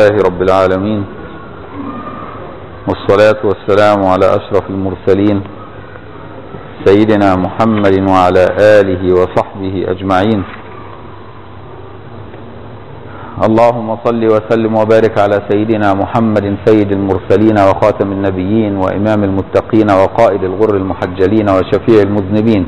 لله رب العالمين والصلاة والسلام على أشرف المرسلين سيدنا محمد وعلى آله وصحبه أجمعين اللهم صل وسلم وبارك على سيدنا محمد سيد المرسلين وخاتم النبيين وإمام المتقين وقائد الغر المحجلين وشفيع المذنبين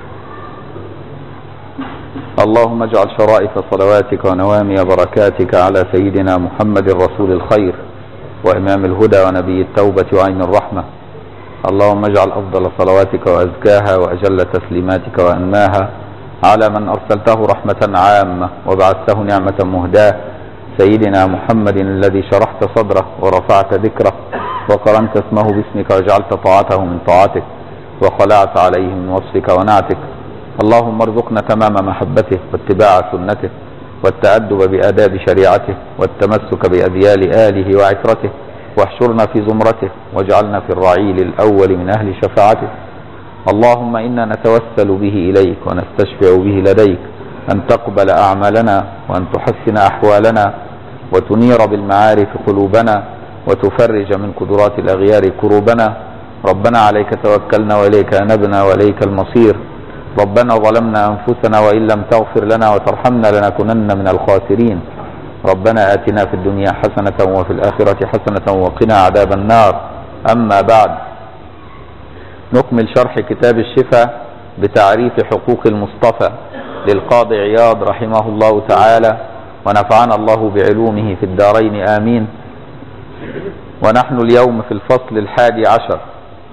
اللهم اجعل شرائف صلواتك ونوامي بركاتك على سيدنا محمد رسول الخير وإمام الهدى ونبي التوبة وعين الرحمة اللهم اجعل أفضل صلواتك وأزكاها وأجل تسليماتك وأنماها على من أرسلته رحمة عامة وبعثته نعمة مهداة سيدنا محمد الذي شرحت صدره ورفعت ذكره وقرنت اسمه باسمك وجعلت طاعته من طاعتك وخلعت عليه من وصفك ونعتك اللهم ارزقنا تمام محبته واتباع سنته والتأدب بآداب شريعته والتمسك بأذيال آله وعترته واحشرنا في زمرته واجعلنا في الرعيل الأول من أهل شفاعته اللهم إنا نتوسل به إليك ونستشفع به لديك أن تقبل أعمالنا وأن تحسن أحوالنا وتنير بالمعارف قلوبنا وتفرج من قدرات الأغيار كروبنا ربنا عليك توكلنا وإليك أنبنا وإليك المصير ربنا ظلمنا أنفسنا وإن لم تغفر لنا وترحمنا لنكونن من الخاسرين ربنا آتنا في الدنيا حسنة وفي الآخرة حسنة وقنا عذاب النار أما بعد نكمل شرح كتاب الشفاء بتعريف حقوق المصطفى للقاضي عياض رحمه الله تعالى ونفعنا الله بعلومه في الدارين آمين ونحن اليوم في الفصل الحادي عشر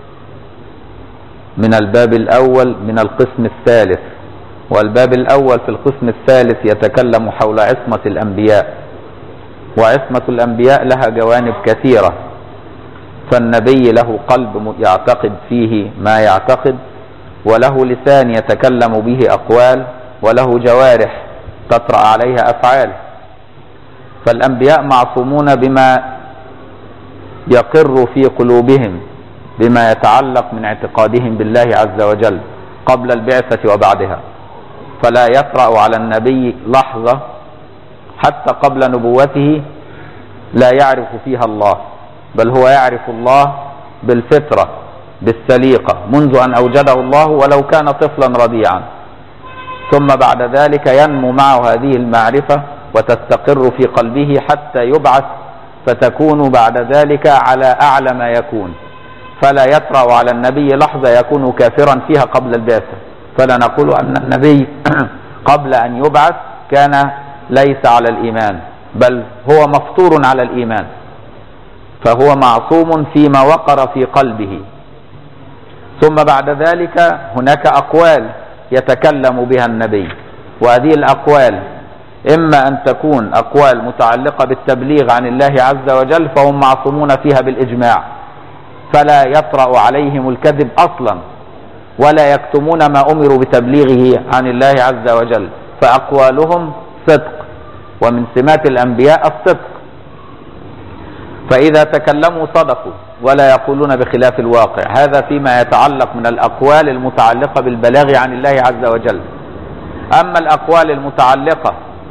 من الباب الأول من القسم الثالث والباب الأول في القسم الثالث يتكلم حول عصمة الأنبياء وعصمة الأنبياء لها جوانب كثيرة فالنبي له قلب يعتقد فيه ما يعتقد وله لسان يتكلم به أقوال وله جوارح تطرأ عليها أفعال فالأنبياء معصومون بما يقر في قلوبهم بما يتعلق من اعتقادهم بالله عز وجل قبل البعثة وبعدها فلا يطرأ على النبي لحظة حتى قبل نبوته لا يعرف فيها الله بل هو يعرف الله بالفطرة بالسليقة منذ أن أوجده الله ولو كان طفلا رضيعا ثم بعد ذلك ينمو معه هذه المعرفة وتستقر في قلبه حتى يبعث فتكون بعد ذلك على أعلى ما يكون فلا يطرأ على النبي لحظة يكون كافرا فيها قبل البعثة فلا نقول أن النبي قبل أن يبعث كان ليس على الإيمان بل هو مفطور على الإيمان فهو معصوم فيما وقر في قلبه ثم بعد ذلك هناك أقوال يتكلم بها النبي وهذه الأقوال إما أن تكون أقوال متعلقة بالتبليغ عن الله عز وجل فهم معصومون فيها بالإجماع فلا يطرأ عليهم الكذب أصلا ولا يكتمون ما أمروا بتبليغه عن الله عز وجل فأقوالهم صدق ومن سمات الأنبياء الصدق فإذا تكلموا صدقوا ولا يقولون بخلاف الواقع هذا فيما يتعلق من الأقوال المتعلقة بالبلاغ عن الله عز وجل أما الأقوال المتعلقة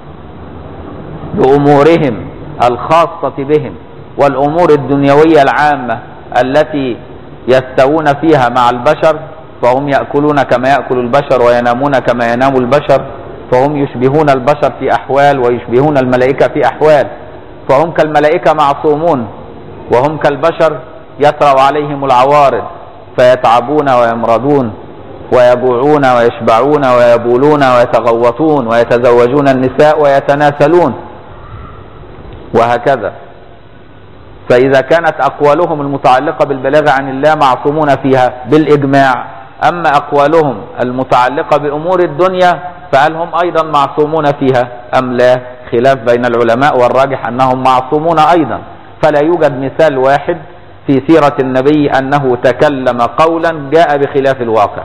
بأمورهم الخاصة بهم والأمور الدنيوية العامة التي يستوون فيها مع البشر فهم يأكلون كما يأكل البشر وينامون كما ينام البشر فهم يشبهون البشر في أحوال ويشبهون الملائكة في أحوال فهم كالملائكة معصومون وهم كالبشر يطرأ عليهم العوارض فيتعبون ويمرضون ويجوعون ويشبعون ويبولون ويتغوطون ويتزوجون النساء ويتناسلون وهكذا فإذا كانت أقوالهم المتعلقة بالبلاغ عن الله معصومون فيها بالإجماع أما أقوالهم المتعلقة بأمور الدنيا فهل هم أيضا معصومون فيها أم لا خلاف بين العلماء والراجح أنهم معصومون أيضا فلا يوجد مثال واحد في سيرة النبي أنه تكلم قولا جاء بخلاف الواقع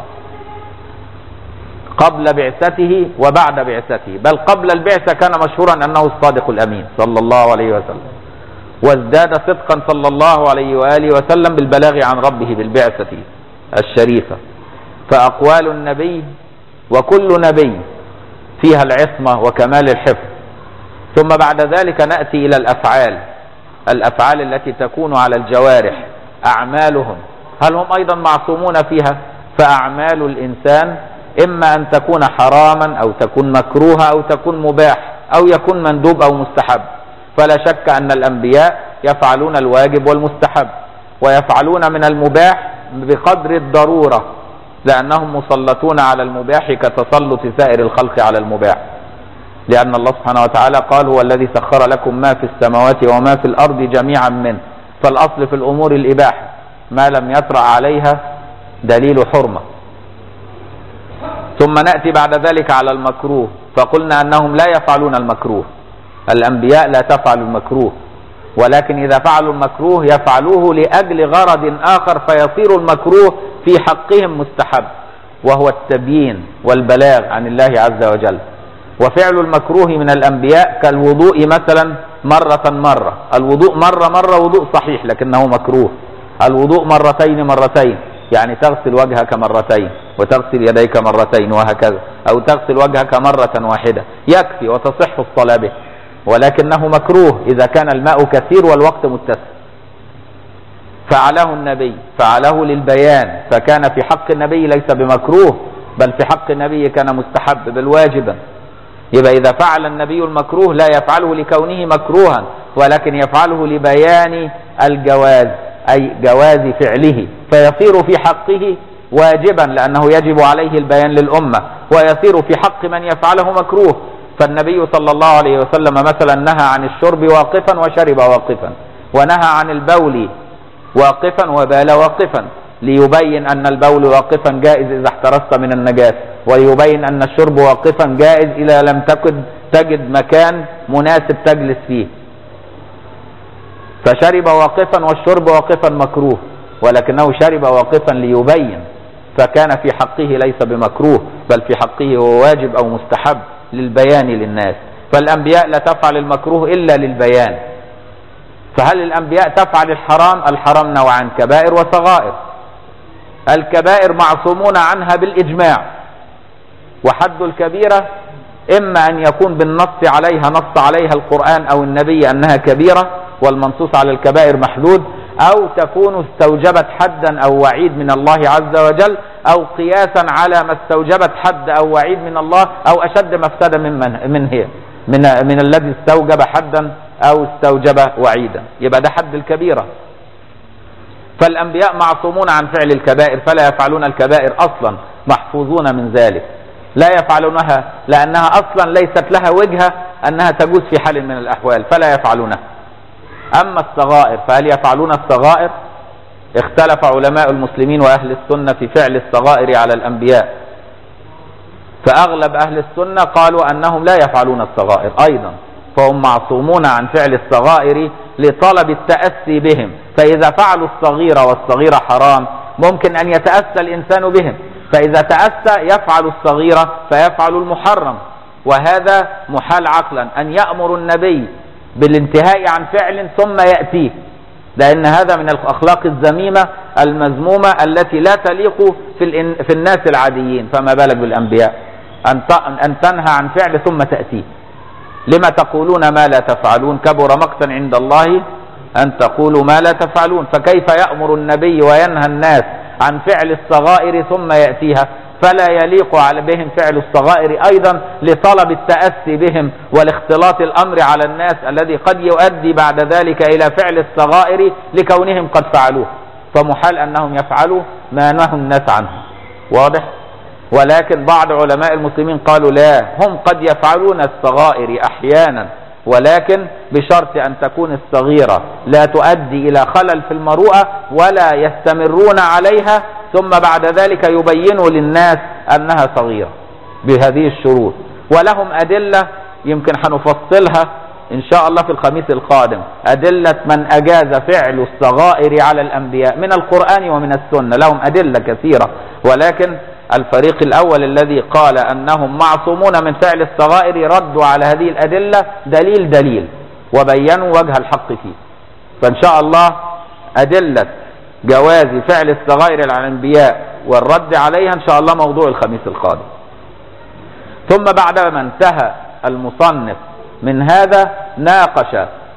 قبل بعثته وبعد بعثته بل قبل البعثة كان مشهورا أنه الصادق الأمين صلى الله عليه وسلم وازداد صدقا صلى الله عليه وآله وسلم بالبلاغ عن ربه بالبعثة الشريفة فأقوال النبي وكل نبي فيها العصمة وكمال الحفظ ثم بعد ذلك نأتي إلى الأفعال الأفعال التي تكون على الجوارح أعمالهم هل هم أيضا معصومون فيها فأعمال الإنسان إما أن تكون حراما أو تكون مكروهة أو تكون مباح أو يكون مندوب أو مستحب فلا شك أن الأنبياء يفعلون الواجب والمستحب ويفعلون من المباح بقدر الضرورة لأنهم مسلطون على المباح كتسلط سائر الخلق على المباح لأن الله سبحانه وتعالى قال هو الذي سخر لكم ما في السماوات وما في الأرض جميعا منه فالأصل في الأمور الإباحة ما لم يطرأ عليها دليل حرمة ثم نأتي بعد ذلك على المكروه فقلنا أنهم لا يفعلون المكروه الأنبياء لا تفعل المكروه ولكن إذا فعلوا المكروه يفعلوه لأجل غرض آخر فيصير المكروه في حقهم مستحب وهو التبيين والبلاغ عن الله عز وجل وفعل المكروه من الأنبياء كالوضوء مثلا مرة مرة الوضوء مرة مرة وضوء صحيح لكنه مكروه الوضوء مرتين مرتين يعني تغسل وجهك مرتين وتغسل يديك مرتين وهكذا أو تغسل وجهك مرة واحدة يكفي وتصح الصلاة به ولكنه مكروه إذا كان الماء كثير والوقت متسع فعله النبي فعله للبيان فكان في حق النبي ليس بمكروه بل في حق النبي كان مستحب بل واجبا يبقى إذا فعل النبي المكروه لا يفعله لكونه مكروها ولكن يفعله لبيان الجواز أي جواز فعله فيصير في حقه واجبا لأنه يجب عليه البيان للأمة ويصير في حق من يفعله مكروه فالنبي صلى الله عليه وسلم مثلا نهى عن الشرب واقفا وشرب واقفا ونهى عن البول واقفا وبال واقفا ليبين أن البول واقفا جائز إذا احترست من النجاسة وليبين أن الشرب واقفا جائز إذا لم تكن تجد مكان مناسب تجلس فيه فشرب واقفا والشرب واقفا مكروه ولكنه شرب واقفا ليبين فكان في حقه ليس بمكروه بل في حقه هو واجب أو مستحب للبيان للناس فالأنبياء لا تفعل المكروه إلا للبيان فهل الأنبياء تفعل الحرام الحرام نوعان كبائر وصغائر الكبائر معصومون عنها بالإجماع وحد الكبيرة إما أن يكون بالنص عليها نص عليها القرآن أو النبي أنها كبيرة والمنصوص على الكبائر محدود أو تكون استوجبت حدا أو وعيد من الله عز وجل أو قياسا على ما استوجبت حد أو وعيد من الله أو أشد مفسدة من من, من هي من من الذي استوجب حدا أو استوجب وعيدا يبقى ده حد الكبيرة فالأنبياء معصومون عن فعل الكبائر فلا يفعلون الكبائر أصلا محفوظون من ذلك لا يفعلونها لأنها أصلا ليست لها وجهة أنها تجوز في حال من الأحوال فلا يفعلونها أما الصغائر فهل يفعلون الصغائر اختلف علماء المسلمين وأهل السنة في فعل الصغائر على الأنبياء فأغلب أهل السنة قالوا أنهم لا يفعلون الصغائر أيضا فهم معصومون عن فعل الصغائر لطلب التأسي بهم فإذا فعلوا الصغير والصغير حرام ممكن أن يتأسى الإنسان بهم فإذا تأسى يفعل الصغير فيفعل المحرم وهذا محال عقلا أن يأمر النبي بالانتهاء عن فعل ثم يأتيه لأن هذا من الأخلاق الذميمة المذمومة التي لا تليق في, في الناس العاديين فما بالك بالأنبياء أن أن تنهى عن فعل ثم تأتيه لما تقولون ما لا تفعلون كبر مقتا عند الله أن تقولوا ما لا تفعلون فكيف يأمر النبي وينهى الناس عن فعل الصغائر ثم يأتيها فلا يليق على بهم فعل الصغائر أيضا لطلب التأسي بهم والاختلاط الأمر على الناس الذي قد يؤدي بعد ذلك إلى فعل الصغائر لكونهم قد فعلوه فمحال أنهم يفعلوا ما نهوا الناس عنه واضح ولكن بعض علماء المسلمين قالوا لا هم قد يفعلون الصغائر أحيانا ولكن بشرط أن تكون الصغيرة لا تؤدي إلى خلل في المروءة ولا يستمرون عليها ثم بعد ذلك يبينوا للناس أنها صغيرة بهذه الشروط ولهم أدلة يمكن حنفصلها إن شاء الله في الخميس القادم أدلة من أجاز فعل الصغائر على الأنبياء من القرآن ومن السنة لهم أدلة كثيرة ولكن الفريق الأول الذي قال أنهم معصومون من فعل الصغائر ردوا على هذه الأدلة دليل دليل وبينوا وجه الحق فيه فإن شاء الله أدلة جواز فعل الصغائر على الأنبياء والرد عليها إن شاء الله موضوع الخميس القادم ثم بعد ما انتهى المصنف من هذا ناقش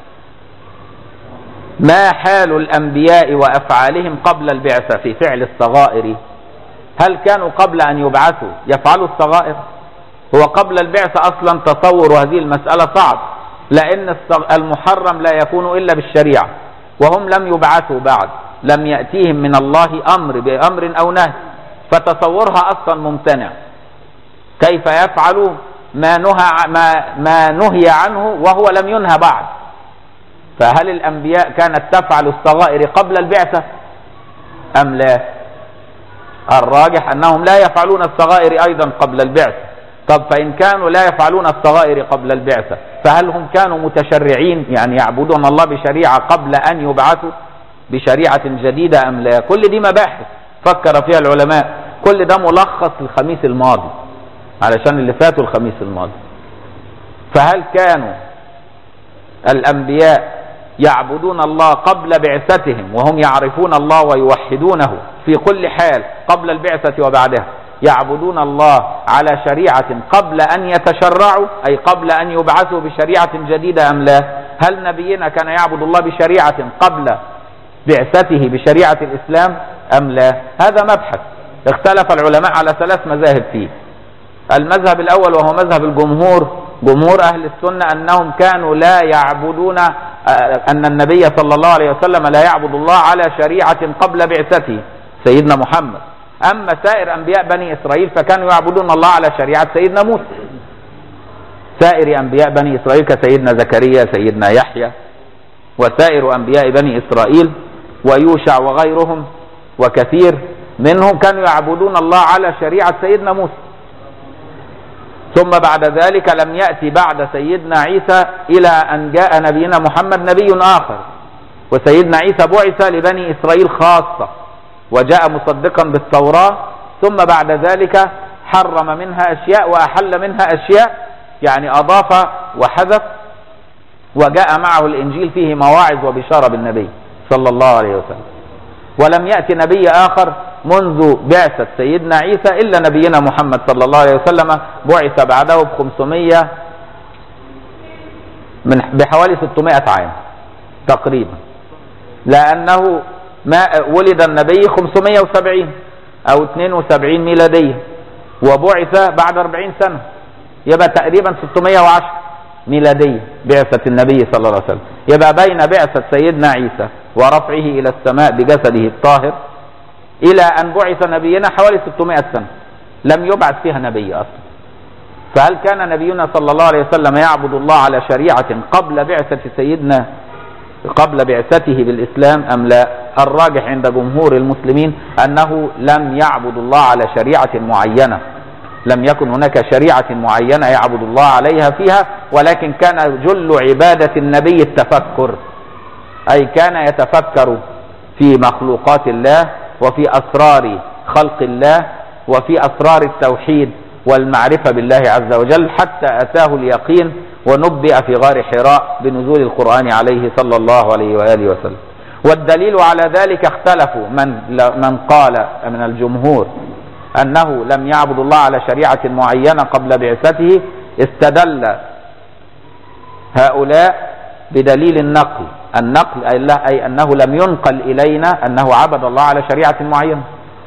ما حال الأنبياء وأفعالهم قبل البعثة في فعل الصغائر هل كانوا قبل أن يبعثوا يفعلوا الصغائر هو قبل البعثة أصلا تصور هذه المسألة صعب لأن المحرم لا يكون إلا بالشريعة وهم لم يبعثوا بعد لم يأتيهم من الله أمر بأمر أو نهي فتصورها أصلا ممتنع كيف يفعل ما نهى ما, ما نهي عنه وهو لم ينهى بعد فهل الأنبياء كانت تفعل الصغائر قبل البعثة أم لا الراجح أنهم لا يفعلون الصغائر أيضا قبل البعثة طب فإن كانوا لا يفعلون الصغائر قبل البعثة فهل هم كانوا متشرعين يعني يعبدون الله بشريعة قبل أن يبعثوا بشريعة جديدة أم لا كل دي مباحث فكر فيها العلماء كل ده ملخص الخميس الماضي علشان اللي فاتوا الخميس الماضي فهل كانوا الأنبياء يعبدون الله قبل بعثتهم وهم يعرفون الله ويوحدونه في كل حال قبل البعثة وبعدها يعبدون الله على شريعة قبل أن يتشرعوا أي قبل أن يبعثوا بشريعة جديدة أم لا هل نبينا كان يعبد الله بشريعة قبل بعثته بشريعة الإسلام أم لا هذا مبحث اختلف العلماء على ثلاث مذاهب فيه المذهب الأول وهو مذهب الجمهور جمهور أهل السنة أنهم كانوا لا يعبدون أن النبي صلى الله عليه وسلم لا يعبد الله على شريعة قبل بعثته سيدنا محمد أما سائر أنبياء بني إسرائيل فكانوا يعبدون الله على شريعة سيدنا موسى سائر أنبياء بني إسرائيل كسيدنا زكريا سيدنا يحيى وسائر أنبياء بني إسرائيل ويوشع وغيرهم وكثير منهم كانوا يعبدون الله على شريعة سيدنا موسى ثم بعد ذلك لم يأتي بعد سيدنا عيسى إلى أن جاء نبينا محمد نبي آخر وسيدنا عيسى بعث لبني إسرائيل خاصة وجاء مصدقا بالتوراة ثم بعد ذلك حرم منها أشياء وأحل منها أشياء يعني أضاف وحذف وجاء معه الإنجيل فيه مواعظ وبشارة بالنبي صلى الله عليه وسلم ولم يأتي نبي آخر منذ بعثة سيدنا عيسى إلا نبينا محمد صلى الله عليه وسلم بعث بعده ب 500 من بحوالي 600 عام تقريبا لأنه ما ولد النبي 570 أو 72 ميلادية وبعث بعد 40 سنة يبقى تقريبا 610 ميلادية بعثة النبي صلى الله عليه وسلم يبقى بين بعثة سيدنا عيسى ورفعه إلى السماء بجسده الطاهر إلى أن بعث نبينا حوالي 600 سنة لم يبعث فيها نبي أصلا فهل كان نبينا صلى الله عليه وسلم يعبد الله على شريعة قبل بعثة سيدنا قبل بعثته بالإسلام أم لا الراجح عند جمهور المسلمين أنه لم يعبد الله على شريعة معينة لم يكن هناك شريعة معينة يعبد الله عليها فيها ولكن كان جل عبادة النبي التفكر أي كان يتفكر في مخلوقات الله وفي أسرار خلق الله وفي أسرار التوحيد والمعرفة بالله عز وجل حتى أتاه اليقين ونبئ في غار حراء بنزول القرآن عليه صلى الله عليه وآله وسلم والدليل على ذلك اختلفوا من, من قال من الجمهور أنه لم يعبد الله على شريعة معينة قبل بعثته استدل هؤلاء بدليل النقل النقل أي أنه لم ينقل إلينا أنه عبد الله على شريعة معينة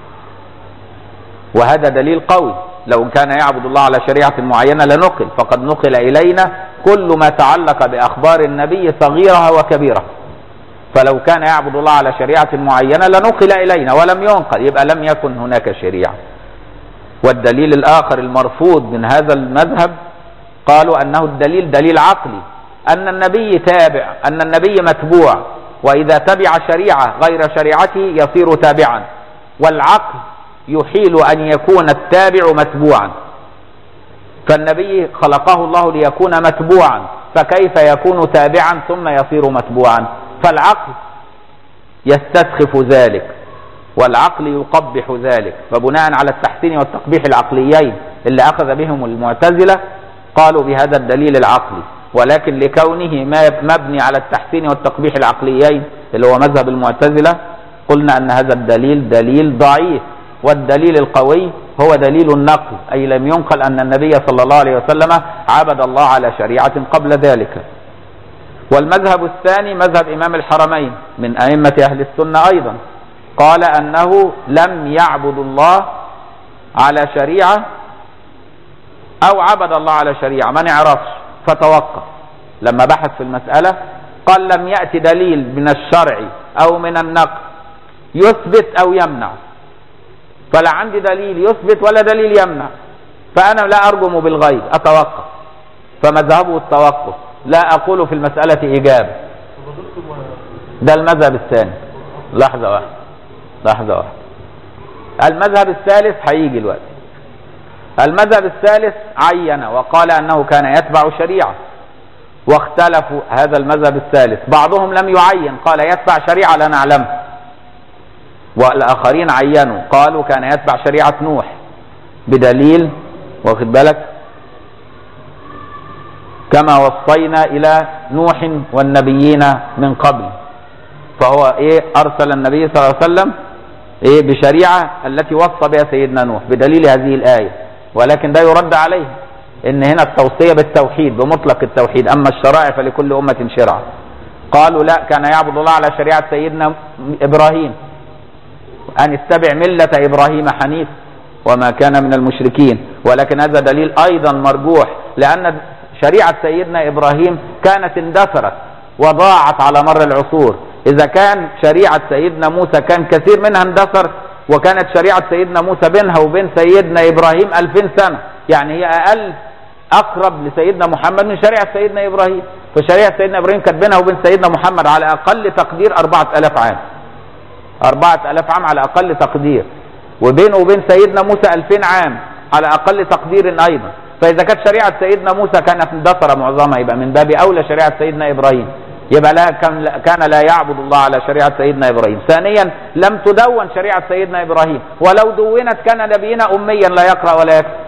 وهذا دليل قوي لو كان يعبد الله على شريعة معينة لنقل فقد نقل إلينا كل ما تعلق بأخبار النبي صغيرها وكبيرها فلو كان يعبد الله على شريعة معينة لنقل إلينا ولم ينقل يبقى لم يكن هناك شريعة والدليل الآخر المرفوض من هذا المذهب قالوا أنه الدليل دليل عقلي أن النبي تابع أن النبي متبوع وإذا تبع شريعة غير شريعته يصير تابعا والعقل يحيل أن يكون التابع متبوعا فالنبي خلقه الله ليكون متبوعا فكيف يكون تابعا ثم يصير متبوعا فالعقل يستسخف ذلك والعقل يقبح ذلك فبناء على التحسين والتقبيح العقليين اللي أخذ بهم المعتزلة قالوا بهذا الدليل العقلي ولكن لكونه مبني على التحسين والتقبيح العقليين اللي هو مذهب المعتزلة قلنا أن هذا الدليل دليل ضعيف والدليل القوي هو دليل النقل أي لم ينقل أن النبي صلى الله عليه وسلم عبد الله على شريعة قبل ذلك والمذهب الثاني مذهب إمام الحرمين من أئمة أهل السنة أيضا قال أنه لم يعبد الله على شريعة أو عبد الله على شريعة ما نعرفش فتوقف لما بحث في المسألة قال لم يأتي دليل من الشرع أو من النقل يثبت أو يمنع فلا عندي دليل يثبت ولا دليل يمنع فأنا لا أرجم بالغيب أتوقف فمذهبه التوقف لا أقول في المسألة إجابة ده المذهب الثاني لحظة واحدة لحظة واحدة المذهب الثالث هيجي الوقت المذهب الثالث عين وقال أنه كان يتبع شريعة واختلفوا هذا المذهب الثالث بعضهم لم يعين قال يتبع شريعة لا نعلمها والآخرين عينوا قالوا كان يتبع شريعة نوح بدليل واخد بالك كما وصينا إلى نوح والنبيين من قبل فهو إيه أرسل النبي صلى الله عليه وسلم إيه بشريعة التي وصى بها سيدنا نوح بدليل هذه الآية ولكن ده يرد عليه إن هنا التوصية بالتوحيد بمطلق التوحيد أما الشرائع فلكل أمة شرعة قالوا لا كان يعبد الله على شريعة سيدنا إبراهيم أن اتبع ملة إبراهيم حنيف وما كان من المشركين ولكن هذا دليل أيضا مرجوح لأن شريعة سيدنا إبراهيم كانت اندثرت وضاعت على مر العصور إذا كان شريعة سيدنا موسى كان كثير منها اندثر وكانت شريعة سيدنا موسى بينها وبين سيدنا إبراهيم ألفين سنة يعني هي أقل أقرب لسيدنا محمد من شريعة سيدنا إبراهيم فشريعة سيدنا إبراهيم كانت بينها وبين سيدنا محمد على أقل تقدير أربعة ألاف عام أربعة ألاف عام على أقل تقدير وبينه وبين سيدنا موسى ألفين عام على أقل تقدير أيضا فإذا كانت شريعة سيدنا موسى كانت اندثر معظمها يبقى من باب أولى شريعة سيدنا إبراهيم يبقى لا كان, كان لا يعبد الله على شريعة سيدنا إبراهيم ثانيا لم تدون شريعة سيدنا إبراهيم ولو دونت كان نبينا أميا لا يقرأ ولا يكتب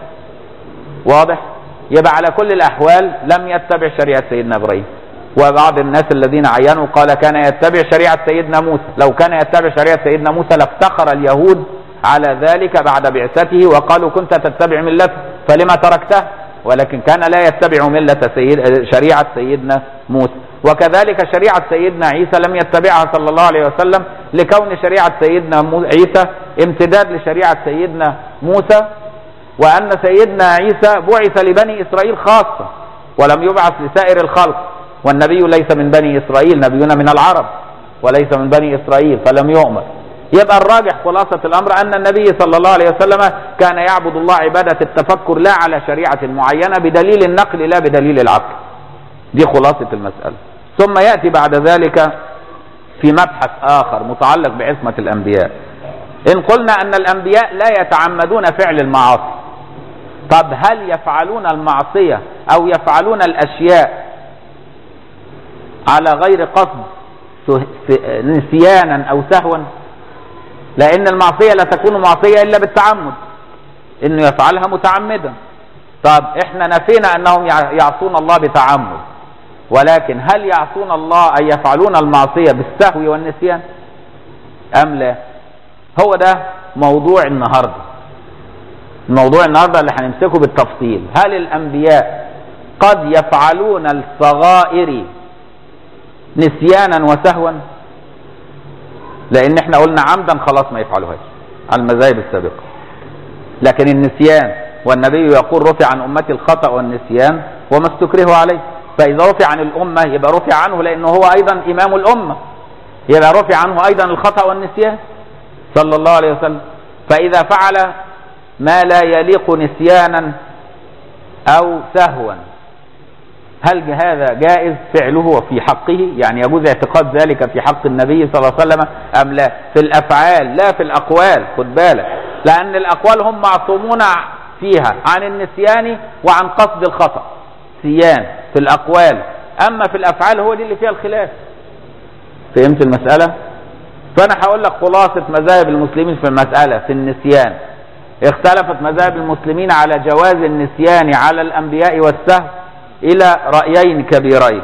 واضح يبقى على كل الأحوال لم يتبع شريعة سيدنا إبراهيم وبعض الناس الذين عينوا قال كان يتبع شريعة سيدنا موسى لو كان يتبع شريعة سيدنا موسى لافتخر اليهود على ذلك بعد بعثته وقالوا كنت تتبع ملته فلما تركته ولكن كان لا يتبع ملة سيد شريعة سيدنا موسى وكذلك شريعة سيدنا عيسى لم يتبعها صلى الله عليه وسلم لكون شريعة سيدنا عيسى امتداد لشريعة سيدنا موسى وأن سيدنا عيسى بعث لبني إسرائيل خاصة ولم يبعث لسائر الخلق والنبي ليس من بني إسرائيل نبينا من العرب وليس من بني إسرائيل فلم يؤمر يبقى الراجح خلاصة الأمر أن النبي صلى الله عليه وسلم كان يعبد الله عبادة التفكر لا على شريعة معينة بدليل النقل لا بدليل العقل دي خلاصة المسألة ثم يأتي بعد ذلك في مبحث آخر متعلق بعصمة الأنبياء إن قلنا أن الأنبياء لا يتعمدون فعل المعاصي طب هل يفعلون المعصية أو يفعلون الأشياء على غير قصد نسيانا أو سهوا لأن المعصية لا تكون معصية إلا بالتعمد إنه يفعلها متعمدا طب إحنا نفينا أنهم يعصون الله بتعمد ولكن هل يعصون الله أن يفعلون المعصية بالسهو والنسيان أم لا هو ده موضوع النهاردة الموضوع النهاردة اللي هنمسكه بالتفصيل هل الأنبياء قد يفعلون الصغائر نسيانا وسهوا لان احنا قلنا عمدا خلاص ما يفعلوهاش على المذاهب السابقه لكن النسيان والنبي يقول رفع عن امتي الخطا والنسيان وما استكرهوا عليه فاذا رفع عن الامه يبقى رفع عنه لانه هو ايضا امام الامه يبقى رفع عنه ايضا الخطا والنسيان صلى الله عليه وسلم فاذا فعل ما لا يليق نسيانا او سهوا هل هذا جائز فعله في حقه يعني يجوز اعتقاد ذلك في حق النبي صلى الله عليه وسلم أم لا في الأفعال لا في الأقوال خد بالك لأن الأقوال هم معصومون فيها عن النسيان وعن قصد الخطأ سيان في الأقوال أما في الأفعال هو دي اللي فيها الخلاف فهمت المسألة فأنا هقول لك خلاصة مذاهب المسلمين في المسألة في النسيان اختلفت مذاهب المسلمين على جواز النسيان على الأنبياء والسهو إلى رأيين كبيرين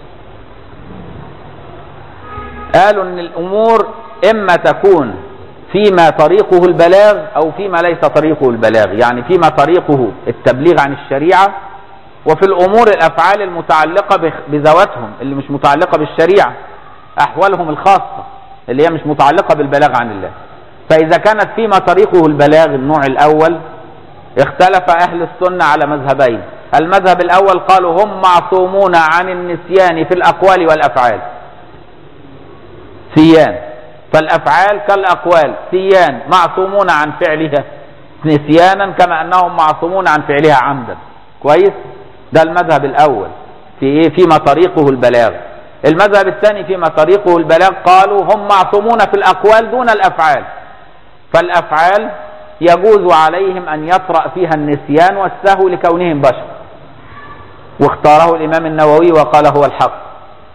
قالوا أن الأمور إما تكون فيما طريقه البلاغ او فيما ليس طريقه البلاغ يعني فيما طريقه التبليغ عن الشريعة وفي الامور الافعال المتعلقة بخ- بذواتهم اللي مش متعلقة بالشريعة احوالهم الخاصة اللي هي مش متعلقة بالبلاغ عن الله فاذا كانت فيما طريقه البلاغ النوع الاول اختلف اهل السنة على مذهبين المذهب الاول قالوا هم معصومون عن النسيان في الاقوال والافعال سيان فالافعال كالاقوال سيان معصومون عن فعلها نسيانا كما انهم معصومون عن فعلها عمدا كويس ده المذهب الاول في ايه فيما طريقه البلاغ المذهب الثاني فيما طريقه البلاغ قالوا هم معصومون في الاقوال دون الافعال فالافعال يجوز عليهم ان يطرا فيها النسيان والسهو لكونهم بشر واختاره الامام النووي وقال هو الحق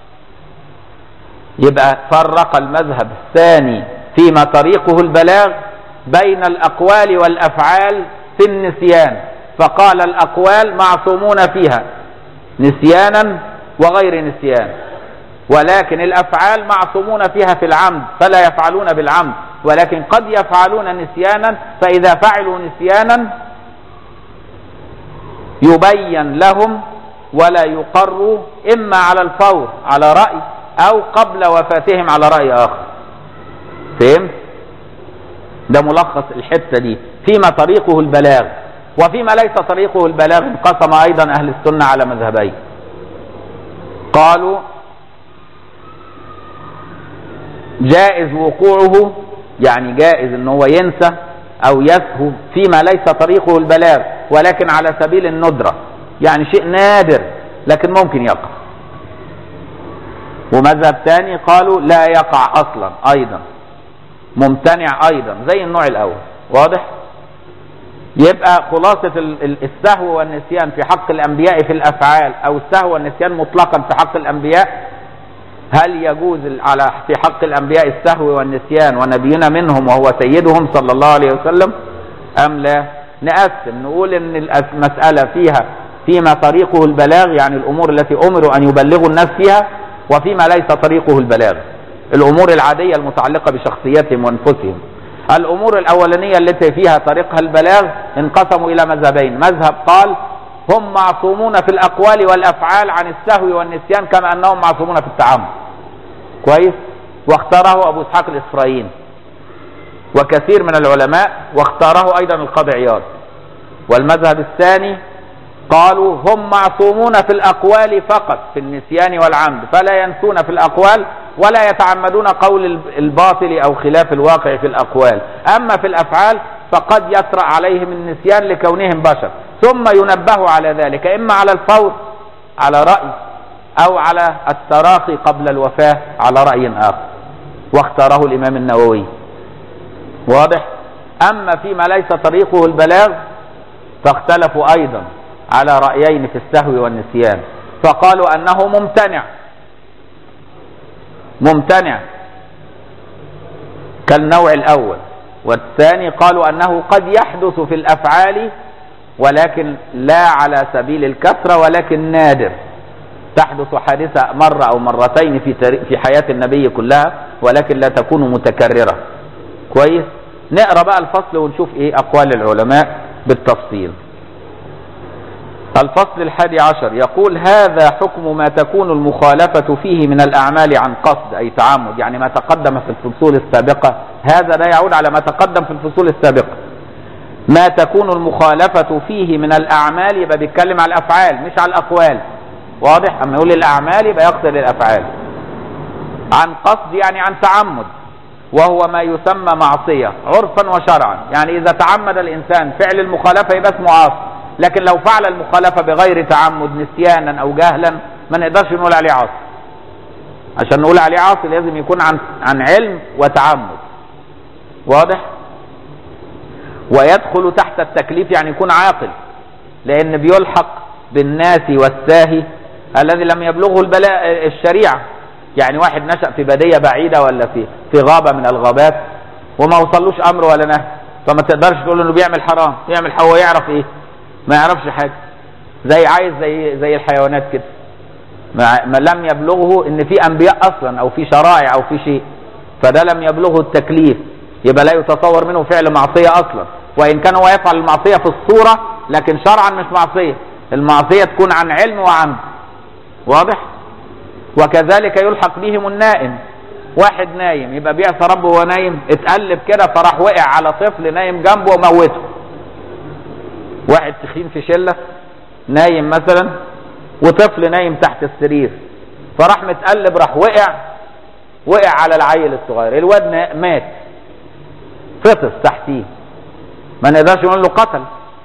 يبقى فرق المذهب الثاني فيما طريقه البلاغ بين الاقوال والافعال في النسيان فقال الاقوال معصومون فيها نسيانا وغير نسيان ولكن الافعال معصومون فيها في العمد فلا يفعلون بالعمد ولكن قد يفعلون نسيانا فاذا فعلوا نسيانا يبين لهم ولا يقروا اما على الفور على راي او قبل وفاتهم على راي اخر فهمت ده ملخص الحته دي فيما طريقه البلاغ وفيما ليس طريقه البلاغ انقسم ايضا اهل السنه على مذهبين قالوا جائز وقوعه يعني جائز ان هو ينسى او يسهو فيما ليس طريقه البلاغ ولكن على سبيل الندرة يعني شيء نادر لكن ممكن يقع ومذهب ثاني قالوا لا يقع اصلا ايضا ممتنع ايضا زي النوع الاول واضح يبقى خلاصة ال- ال- السهو والنسيان في حق الانبياء في الافعال او السهو والنسيان مطلقا في حق الانبياء هل يجوز ال- على في حق الانبياء السهو والنسيان ونبينا منهم وهو سيدهم صلى الله عليه وسلم ام لا نقسم نقول ان الأس- المسألة فيها فيما طريقه البلاغ يعني الامور التي امروا ان يبلغوا الناس فيها وفيما ليس طريقه البلاغ الامور العادية المتعلقة بشخصيتهم وانفسهم الامور الاولانية التي فيها طريقها البلاغ انقسموا الى مذهبين مذهب قال هم معصومون في الاقوال والافعال عن السهو والنسيان كما انهم معصومون في التعمد كويس واختاره ابو اسحاق الاسرائيلي وكثير من العلماء واختاره ايضا القاضي عياض والمذهب الثاني قالوا هم معصومون في الاقوال فقط في النسيان والعمد فلا ينسون في الاقوال ولا يتعمدون قول الباطل او خلاف الواقع في الاقوال اما في الافعال فقد يطرا عليهم النسيان لكونهم بشر ثم ينبهوا على ذلك اما على الفور على راي او على التراخي قبل الوفاه على راي اخر واختاره الامام النووي واضح اما فيما ليس طريقه البلاغ فاختلفوا ايضا على رايين في السهو والنسيان فقالوا انه ممتنع ممتنع كالنوع الاول والثاني قالوا انه قد يحدث في الافعال ولكن لا على سبيل الكثره ولكن نادر تحدث حادثه مره او مرتين في في حياه النبي كلها ولكن لا تكون متكرره كويس نقرا بقى الفصل ونشوف ايه اقوال العلماء بالتفصيل الفصل الحادي عشر يقول هذا حكم ما تكون المخالفة فيه من الأعمال عن قصد أي تعمد يعني ما تقدم في الفصول السابقة هذا لا يعود على ما تقدم في الفصول السابقة ما تكون المخالفة فيه من الأعمال يبقى بيتكلم على الأفعال مش على الأقوال واضح أما يقول الأعمال يبقى يقصد الأفعال عن قصد يعني عن تعمد وهو ما يسمى معصية عرفا وشرعا يعني إذا تعمد الإنسان فعل المخالفة يبقى اسمه عاصي لكن لو فعل المخالفة بغير تعمد نسيانا أو جهلا ما نقدرش نقول عليه عاصي عشان نقول عليه عاصي لازم يكون عن عن علم وتعمد واضح ويدخل تحت التكليف يعني يكون عاقل لأن بيلحق بالناس والساهي الذي لم يبلغه البلاء الشريعة يعني واحد نشأ في بدية بعيدة ولا في في غابة من الغابات وما وصلوش أمر ولا نهي فما تقدرش تقول انه بيعمل حرام يعمل هو يعرف ايه ما يعرفش حاجة زي عايز زي زي الحيوانات كده ما, ما لم يبلغه ان في انبياء اصلا او في شرائع او في شيء فده لم يبلغه التكليف يبقى لا يتصور منه فعل معصية أصلا وإن كان هو يفعل المعصية في الصورة لكن شرعا مش معصية المعصية تكون عن علم وعمد واضح وكذلك يلحق بهم النائم واحد نايم يبقى بيعصى ربه وهو نايم اتقلب كده فراح وقع على طفل نايم جنبه وموته واحد تخين في شله نايم مثلا وطفل نايم تحت السرير فراح متقلب راح وقع وقع على العيل الصغير الواد مات فطس تحتيه ما نقدرش نقول له قتل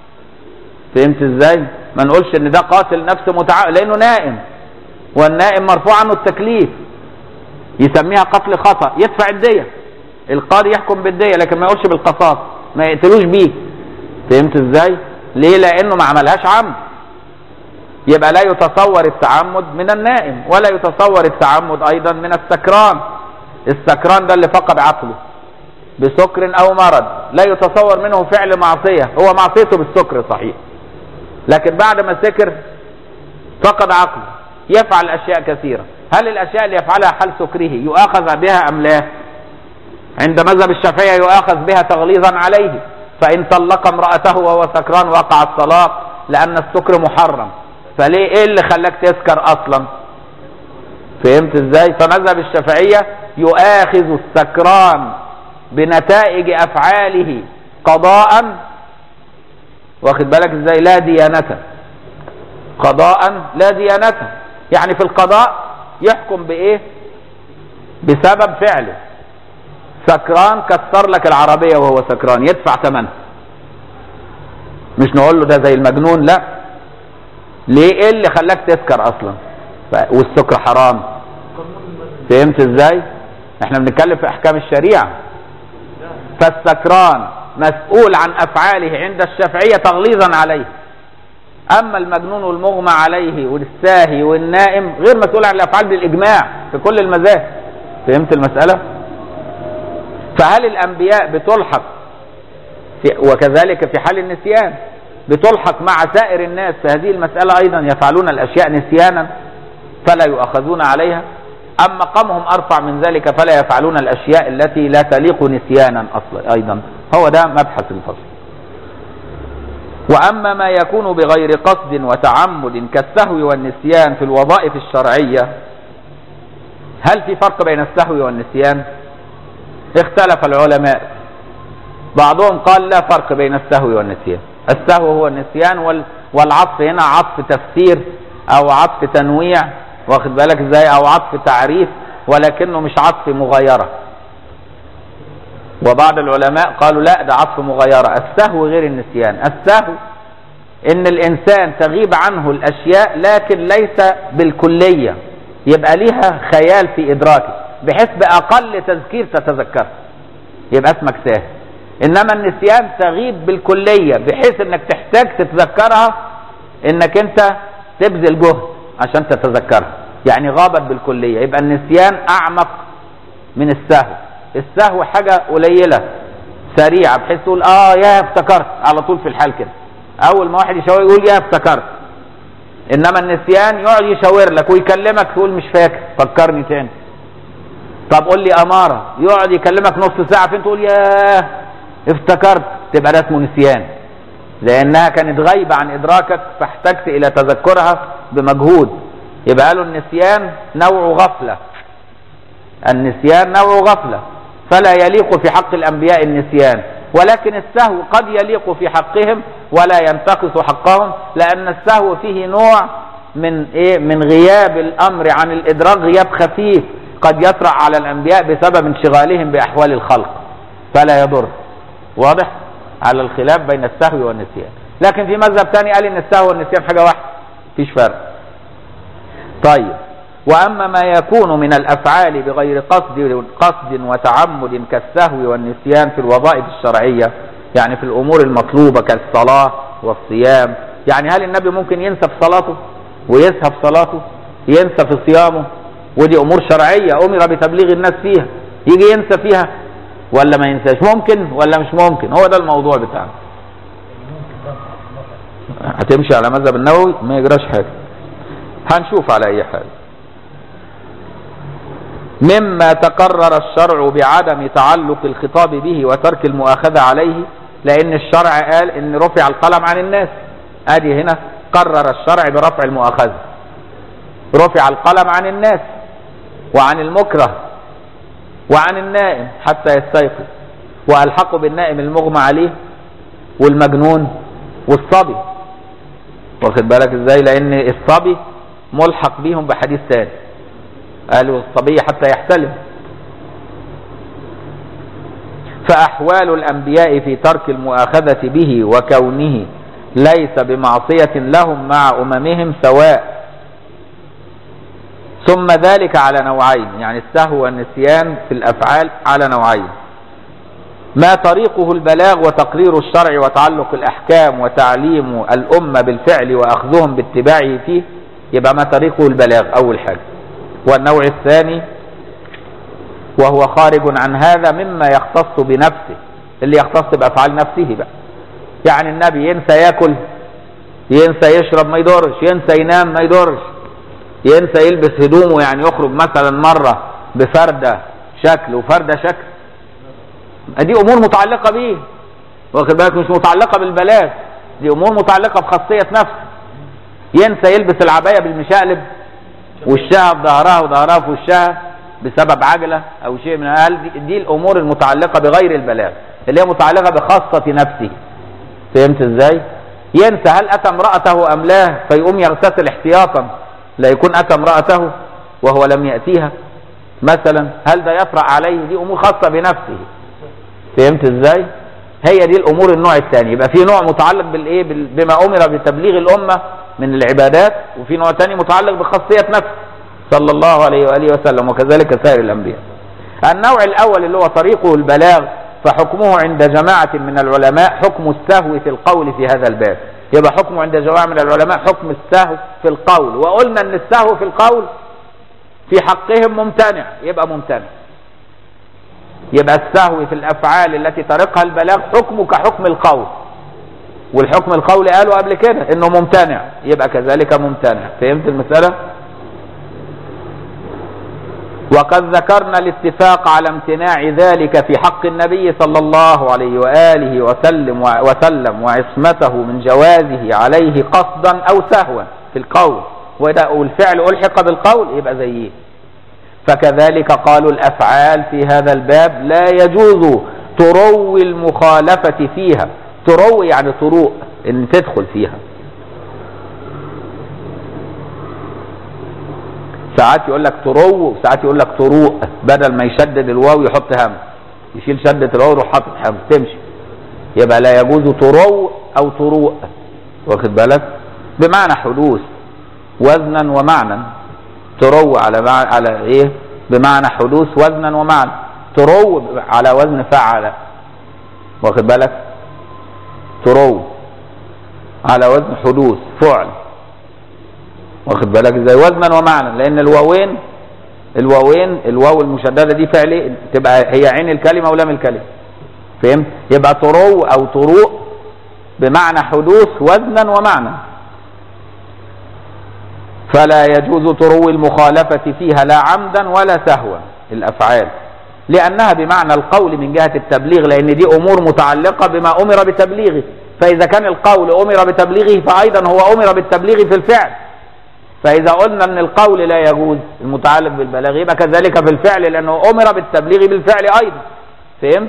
فهمت ازاي ما نقولش ان ده قاتل نفس متع... لانه نائم والنائم مرفوع عنه التكليف يسميها قتل خطا يدفع الديه القاضي يحكم بالديه لكن ما يقولش بالقصاص ما يقتلوش بيه فهمت ازاي ليه لانه ما عملهاش عمد يبقى لا يتصور التعمد من النائم ولا يتصور التعمد ايضا من السكران السكران ده اللي فقد عقله بسكر او مرض لا يتصور منه فعل معصية هو معصيته بالسكر صحيح لكن بعد ما سكر فقد عقله يفعل اشياء كثيرة هل الاشياء اللي يفعلها حال سكره يؤاخذ بها ام لا عند مذهب الشافعية يؤاخذ بها تغليظا عليه فان طلق امرأته وهو سكران وقع الطلاق لان السكر محرم فليه ايه اللي خلاك تسكر اصلا فهمت ازاي فمذهب الشافعية يؤاخذ السكران بنتائج افعاله قضاء واخد بالك ازاي لا ديانة قضاء لا ديانة يعني في القضاء يحكم بايه بسبب فعله سكران كسر لك العربية وهو سكران يدفع ثمنها مش نقول له ده زي المجنون لا ليه ايه اللي خلاك تسكر اصلا والسكر حرام فهمت ازاي احنا بنتكلم في احكام الشريعه فالسكران مسؤول عن افعاله عند الشافعيه تغليظا عليه اما المجنون والمغمى عليه والساهي والنائم غير مسؤول عن الافعال بالاجماع في كل المذاهب فهمت المساله فهل الانبياء بتلحق في وكذلك في حال النسيان بتلحق مع سائر الناس في هذه المسألة أيضا يفعلون الأشياء نسيانا فلا يؤخذون عليها أم مقامهم أرفع من ذلك فلا يفعلون الأشياء التي لا تليق نسيانا أصلا أيضا هو ده مبحث الفصل وأما ما يكون بغير قصد وتعمد كالسهو والنسيان في الوظائف الشرعية هل في فرق بين السهو والنسيان اختلف العلماء بعضهم قال لا فرق بين السهو والنسيان السهو هو النسيان والعطف هنا عطف تفسير او عطف تنويع واخد بالك ازاي او عطف تعريف ولكنه مش عطف مغايرة وبعض العلماء قالوا لا ده عطف مغايرة السهو غير النسيان السهو ان الانسان تغيب عنه الاشياء لكن ليس بالكلية يبقى ليها خيال في ادراكه بحيث باقل تذكير تتذكر يبقى اسمك ساهو انما النسيان تغيب بالكلية بحيث انك تحتاج تتذكرها انك انت تبذل جهد عشان تتذكرها يعني غابت بالكلية يبقى النسيان اعمق من السهو السهو حاجة قليلة سريعة بحيث تقول اه يا افتكرت على طول في الحال كده اول ما واحد يشاور يقول يا افتكرت انما النسيان يقعد يشاور لك ويكلمك تقول مش فاكر فكرني تاني طب قول لي اماره يقعد يكلمك نص ساعه فين تقول ياه افتكرت تبقى ده اسمه نسيان لانها كانت غايبه عن ادراكك فاحتجت الى تذكرها بمجهود يبقى قالوا النسيان نوع غفله النسيان نوع غفله فلا يليق في حق الانبياء النسيان ولكن السهو قد يليق في حقهم ولا ينتقص حقهم لان السهو فيه نوع من ايه من غياب الامر عن الادراك غياب خفيف قد يطرا على الانبياء بسبب انشغالهم باحوال الخلق فلا يضر واضح على الخلاف بين السهو والنسيان لكن في مذهب ثاني قال ان السهو والنسيان حاجه واحده مفيش فرق طيب واما ما يكون من الافعال بغير قصد قصد وتعمد كالسهو والنسيان في الوظائف الشرعيه يعني في الامور المطلوبه كالصلاه والصيام يعني هل النبي ممكن ينسى في صلاته ويسهى في صلاته ينسى في صيامه ودي امور شرعيه امر بتبليغ الناس فيها يجي ينسى فيها ولا ما ينساش ممكن ولا مش ممكن هو ده الموضوع بتاعنا هتمشي على مذهب النووي ما يجراش حاجه هنشوف على اي حال مما تقرر الشرع بعدم تعلق الخطاب به وترك المؤاخذة عليه لأن الشرع قال إن رفع القلم عن الناس أدي هنا قرر الشرع برفع المؤاخذة رفع القلم عن الناس وعن المكره وعن النائم حتى يستيقظ وألحقوا بالنائم المغمى عليه والمجنون والصبي واخد بالك ازاي لان الصبي ملحق بيهم بحديث ثاني قالوا الصبي حتى يحتلم فأحوال الأنبياء في ترك المؤاخذة به وكونه ليس بمعصية لهم مع أممهم سواء ثم ذلك على نوعين يعني السهو والنسيان في الأفعال على نوعين ما طريقه البلاغ وتقرير الشرع وتعلق الأحكام وتعليم الأمة بالفعل وأخذهم باتباعه فيه يبقى ما طريقه البلاغ أول حاجة والنوع الثاني وهو خارج عن هذا مما يختص بنفسه اللي يختص بأفعال نفسه بقى يعني النبي ينسى ياكل ينسى يشرب ما يضرش ينسى ينام ما يضرش ينسى يلبس هدومه يعني يخرج مثلا مرة بفردة شكل وفردة شكل دي امور متعلقه بيه واخد بالك مش متعلقه بالبلاغ دي امور متعلقه بخاصيه نفسه ينسى يلبس العبايه بالمشقلب وشها بظهرها وظهرها في وشها بسبب عجله او شيء من هذا دي, دي الامور المتعلقه بغير البلاغ اللي هي متعلقه بخاصه نفسه فهمت ازاي ينسى هل اتى امراته ام لا فيقوم يغتسل احتياطا لا يكون اتى امراته وهو لم ياتيها مثلا هل ده يطرا عليه دي امور خاصه بنفسه فهمت ازاي هي دي الامور النوع الثاني يبقى في نوع متعلق بالايه بما امر بتبليغ الامه من العبادات وفي نوع ثاني متعلق بخاصيه نفسه صلى الله عليه واله وسلم وكذلك سائر الانبياء النوع الاول اللي هو طريقه البلاغ فحكمه عند جماعه من العلماء حكم السهو في القول في هذا الباب يبقى حكمه عند جماعه من العلماء حكم السهو في القول وقلنا ان السهو في القول في حقهم ممتنع يبقى ممتنع يبقى السهو في الافعال التي طريقها البلاغ حكمه كحكم القول والحكم القولي قالوا قبل كده انه ممتنع يبقى كذلك ممتنع فهمت المساله وقد ذكرنا الاتفاق على امتناع ذلك في حق النبي صلى الله عليه واله وسلم وسلم وعصمته من جوازه عليه قصدا او سهوا في القول وده والفعل الحق بالقول يبقى زيه فكذلك قالوا الافعال في هذا الباب لا يجوز تروي المخالفه فيها تروي يعني طروق ان تدخل فيها ساعات يقول لك ترو وساعات يقول لك طروق بدل ما يشدد الواو يحط هم يشيل شدة الواو يروح حاطط هم تمشي يبقى لا يجوز ترو او طروق واخد بالك بمعنى حدوث وزنا ومعنى ترو على مع... على ايه بمعنى حدوث وزنا ومعنى ترو على وزن فعل واخد بالك ترو على وزن حدوث فعل واخد بالك ازاي وزنا ومعنى لان الواوين الواوين الواو المشدده دي فعل تبقى هي عين الكلمه ولام الكلمه فهمت يبقى ترو او طروق بمعنى حدوث وزنا ومعنى فلا يجوز تروي المخالفة فيها لا عمدا ولا سهوا الأفعال لأنها بمعنى القول من جهة التبليغ لأن دي أمور متعلقة بما أمر بتبليغه فإذا كان القول أمر بتبليغه فأيضا هو أمر بالتبليغ في الفعل فإذا قلنا أن القول لا يجوز المتعلق بالبلاغ يبقى كذلك في الفعل لأنه أمر بالتبليغ بالفعل أيضا فهمت؟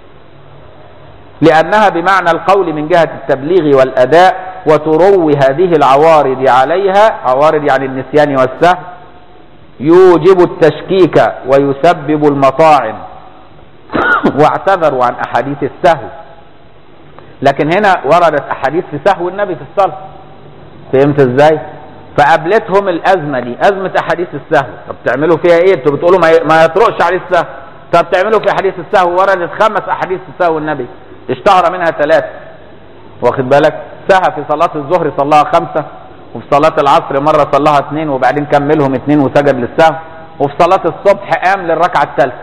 لأنها بمعنى القول من جهة التبليغ والأداء وتروي هذه العوارض عليها عوارض يعني النسيان والسهو يوجب التشكيك ويسبب المطاعن واعتذروا عن أحاديث السهو لكن هنا وردت أحاديث في سهو النبي في الصلاة فهمت ازاي؟ فقابلتهم الأزمة دي أزمة أحاديث السهو طب تعملوا فيها إيه؟ أنتوا بتقولوا ما يطرقش عليه السهو طب تعملوا في أحاديث السهو وردت خمس أحاديث السهو النبي اشتهر منها ثلاثة واخد بالك سهى في صلاة الظهر صلاها خمسة وفي صلاة العصر مرة صلاها اثنين وبعدين كملهم اثنين وسجد للسهو وفي صلاة الصبح قام للركعة الثالثة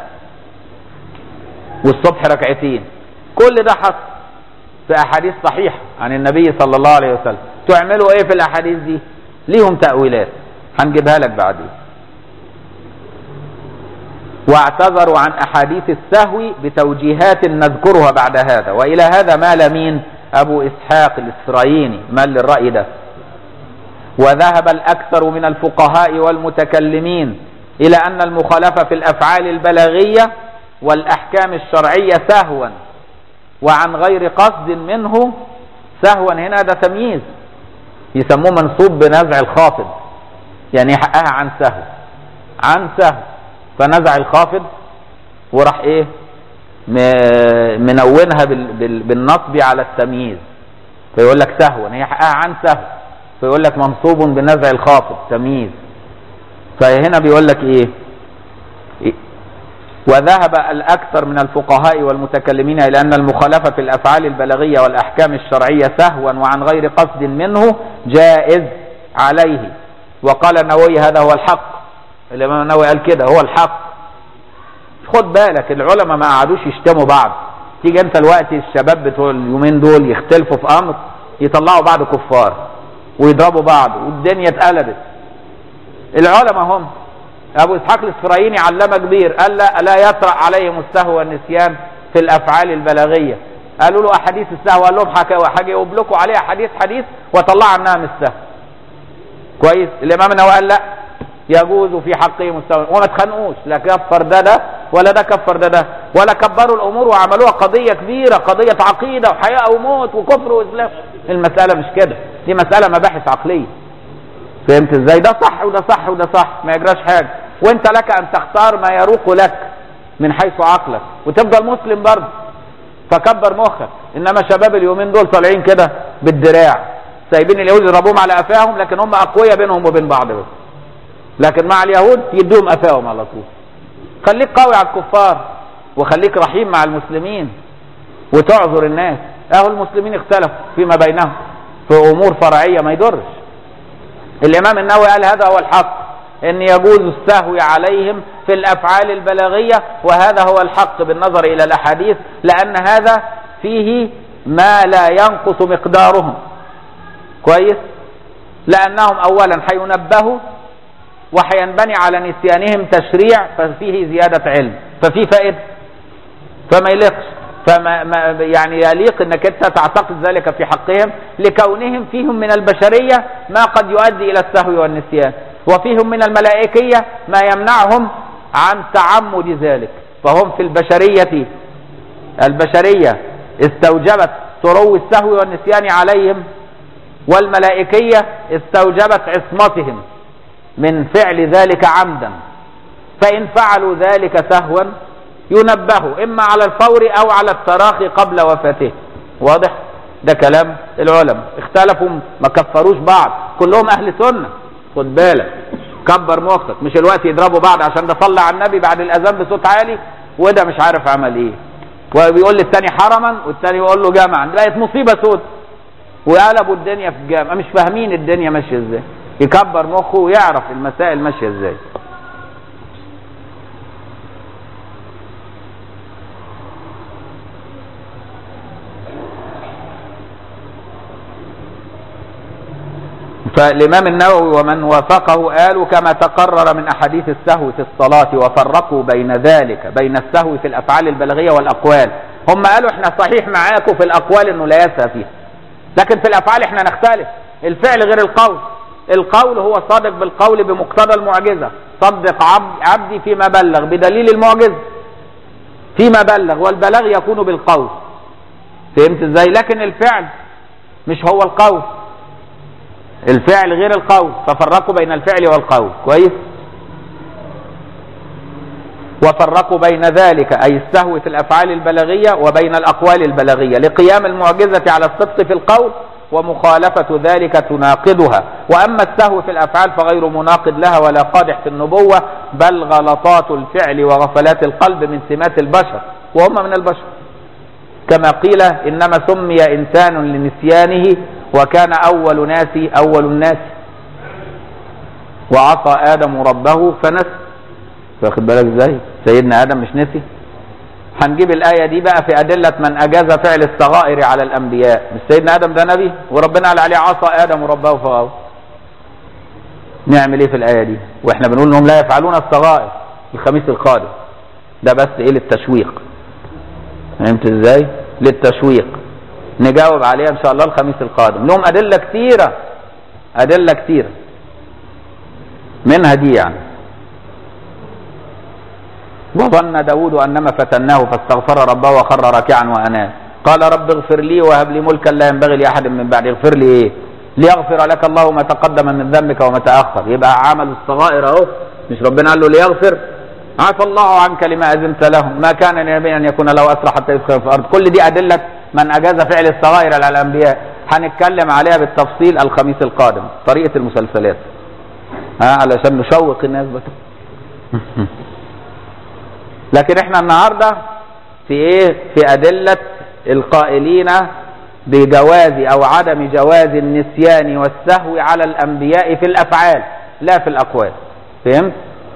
والصبح ركعتين كل ده حصل في أحاديث صحيحة عن النبي صلى الله عليه وسلم تعملوا ايه في الأحاديث دي ليهم تأويلات هنجيبها لك بعدين واعتذروا عن أحاديث السهو بتوجيهات نذكرها بعد هذا وإلى هذا مال مين أبو إسحاق الإسرائيلي مال للرأي ده وذهب الأكثر من الفقهاء والمتكلمين إلى أن المخالفة في الأفعال البلاغية والأحكام الشرعية سهوا وعن غير قصد منه سهوا هنا ده تمييز يسموه منصوب بنزع الخافض يعني حقها عن سهو عن سهو فنزع الخافض وراح ايه منونها بالنصب على التمييز فيقول لك سهوا هي حقها عن سهو فيقول لك منصوب بنزع الخافض تمييز فهنا بيقول لك ايه وذهب الأكثر من الفقهاء والمتكلمين إلى أن المخالفة في الأفعال البلاغية والأحكام الشرعية سهوا وعن غير قصد منه جائز عليه وقال النووي هذا هو الحق الإمام النووي قال كده هو الحق خد بالك العلماء ما قعدوش يشتموا بعض تيجي انت الوقت الشباب بتوع اليومين دول يختلفوا في امر يطلعوا بعض كفار ويضربوا بعض والدنيا اتقلبت العلماء هم ابو اسحاق الاسرائيلي علامه كبير قال لا لا يطرا عليهم السهو والنسيان في الافعال البلاغيه قالوا له احاديث السهو قال لهم حاجه يبلكوا عليها حديث حديث وطلع عنها من السهو كويس الامام النووي قال لا يجوز في حقه مستوى وما تخنقوش لا كفر ده ده ولا ده كفر ده ده ولا كبروا الامور وعملوها قضيه كبيره قضيه عقيده وحياه وموت وكفر واسلام المساله مش كده دي مساله مباحث عقليه فهمت ازاي ده صح وده صح وده صح ما يجراش حاجه وانت لك ان تختار ما يروق لك من حيث عقلك وتفضل مسلم برضه فكبر مخك انما شباب اليومين دول طالعين كده بالدراع سايبين اليهود يضربوهم على قفاهم لكن هم اقوياء بينهم وبين بعض بس لكن مع اليهود يدوهم قفاهم على طول خليك قوي على الكفار وخليك رحيم مع المسلمين وتعذر الناس اهو المسلمين اختلفوا فيما بينهم في امور فرعيه ما يضرش الامام النووي قال هذا هو الحق ان يجوز السهو عليهم في الافعال البلاغيه وهذا هو الحق بالنظر الى الاحاديث لان هذا فيه ما لا ينقص مقدارهم كويس لانهم اولا حينبهوا وحينبني على نسيانهم تشريع ففيه زيادة علم ففي فائدة فما يليقش فما ما يعني يليق انك انت تعتقد ذلك في حقهم لكونهم فيهم من البشرية ما قد يؤدي الى السهو والنسيان وفيهم من الملائكية ما يمنعهم عن تعمد ذلك فهم في البشرية البشرية استوجبت تروي السهو والنسيان عليهم والملائكية استوجبت عصمتهم من فعل ذلك عمدا فإن فعلوا ذلك سهوا ينبهوا إما على الفور أو على التراخي قبل وفاته واضح ده كلام العلماء اختلفوا ما كفروش بعض كلهم أهل سنة خد بالك كبر مخك مش الوقت يضربوا بعض عشان ده صلى على النبي بعد الأذان بصوت عالي وده مش عارف عمل ايه وبيقول للتاني حرما والتاني يقول له جمعا بقت مصيبة سود وقلبوا الدنيا في الجامع مش فاهمين الدنيا ماشية ازاي يكبر مخه ويعرف المسائل ماشيه ازاي فالإمام النووي ومن وافقه قالوا كما تقرر من أحاديث السهو في الصلاة وفرقوا بين ذلك بين السهو في الأفعال البلاغية والأقوال هم قالوا احنا صحيح معاكم في الأقوال انه لا يسهى فيها لكن في الأفعال احنا نختلف الفعل غير القول القول هو صادق بالقول بمقتضى المعجزة صدق عبدي فيما بلغ بدليل المعجزة فيما بلغ والبلاغ يكون بالقول فهمت ازاي لكن الفعل مش هو القول الفعل غير القول ففرقوا بين الفعل والقول كويس وفرقوا بين ذلك أي السهو في الأفعال البلاغية وبين الأقوال البلاغية لقيام المعجزة على الصدق في القول ومخالفة ذلك تناقضها وأما السهو في الأفعال فغير مناقض لها ولا قادح في النبوة بل غلطات الفعل وغفلات القلب من سمات البشر وهم من البشر كما قيل إنما سمي إنسان لنسيانه وكان أول ناس أول الناس وعصى آدم ربه فنسي واخد بالك ازاي سيدنا آدم مش نسي هنجيب الآية دي بقى في أدلة من أجاز فعل الصغائر على الأنبياء مش سيدنا آدم ده نبي وربنا قال عليه عصى آدم ربه فغوى نعمل إيه في الآية دي وإحنا بنقول إنهم لا يفعلون الصغائر الخميس القادم ده بس ايه للتشويق فهمت ازاي للتشويق نجاوب عليها ان شاء الله الخميس القادم لهم ادله كتيره ادله كتيره منها دي يعني وظن داود أنما فتناه فاستغفر ربه وخر راكعا وأناب قال رب اغفر لي وهب لي ملكا لا ينبغي لأحد من بعد اغفر لي إيه ليغفر لك الله ما تقدم من ذنبك وما تأخر يبقى عمل الصغائر أهو مش ربنا قال له ليغفر عفى الله عنك لما أذنت له ما كان لنبي أن يكون له أسرى حتى يدخل في الأرض كل دي أدلة من أجاز فعل الصغائر على الأنبياء هنتكلم عليها بالتفصيل الخميس القادم طريقة المسلسلات ها علشان نشوق الناس بس لكن احنا النهارده في ايه في ادله القائلين بجواز او عدم جواز النسيان والسهو على الانبياء في الافعال لا في الاقوال فهمت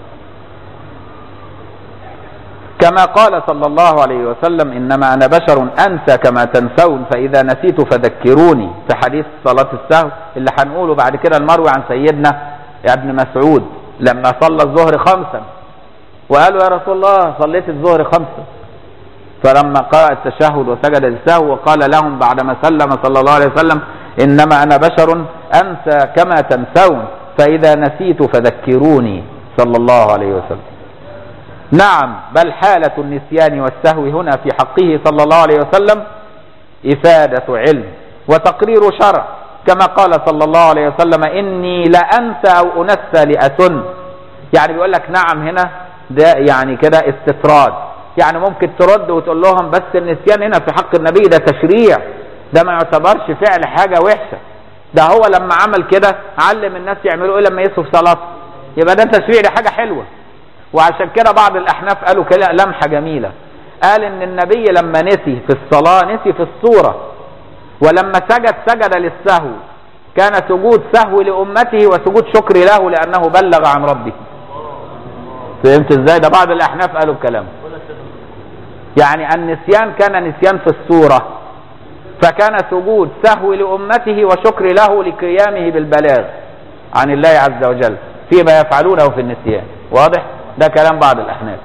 كما قال صلى الله عليه وسلم انما انا بشر انسى كما تنسون فاذا نسيت فذكروني في حديث صلاه السهو اللي هنقوله بعد كده المروي عن سيدنا ابن مسعود لما صلى الظهر خمسا وقالوا يا رسول الله صليت الظهر خمسة فلما قرأ التشهد وسجد للسهو وقال لهم بعدما سلم صلى الله عليه وسلم إنما أنا بشر أنسى كما تنسون فإذا نسيت فذكروني صلى الله عليه وسلم نعم بل حالة النسيان والسهو هنا في حقه صلى الله عليه وسلم إفادة علم وتقرير شرع كما قال صلى الله عليه وسلم إني لأنسى أو أنسى لأسن يعني بيقول لك نعم هنا ده يعني كده استطراد يعني ممكن ترد وتقول لهم بس النسيان هنا في حق النبي ده تشريع ده ما يعتبرش فعل حاجة وحشة ده هو لما عمل كده علم الناس يعملوا ايه لما يصوا في صلاة يبقى ده تشريع دي حاجة حلوة وعشان كده بعض الأحناف قالوا كده لمحة جميلة قال ان النبي لما نسي في الصلاة نسي في الصورة ولما سجد سجد للسهو كان سجود سهو لأمته وسجود شكر له لأنه بلغ عن ربه فهمت ازاي ده بعض الاحناف قالوا الكلام يعني النسيان كان نسيان في الصورة فكان سجود سهو لأمته وشكر له لقيامه بالبلاغ عن الله عز وجل فيما يفعلونه في النسيان واضح ده كلام بعض الأحناف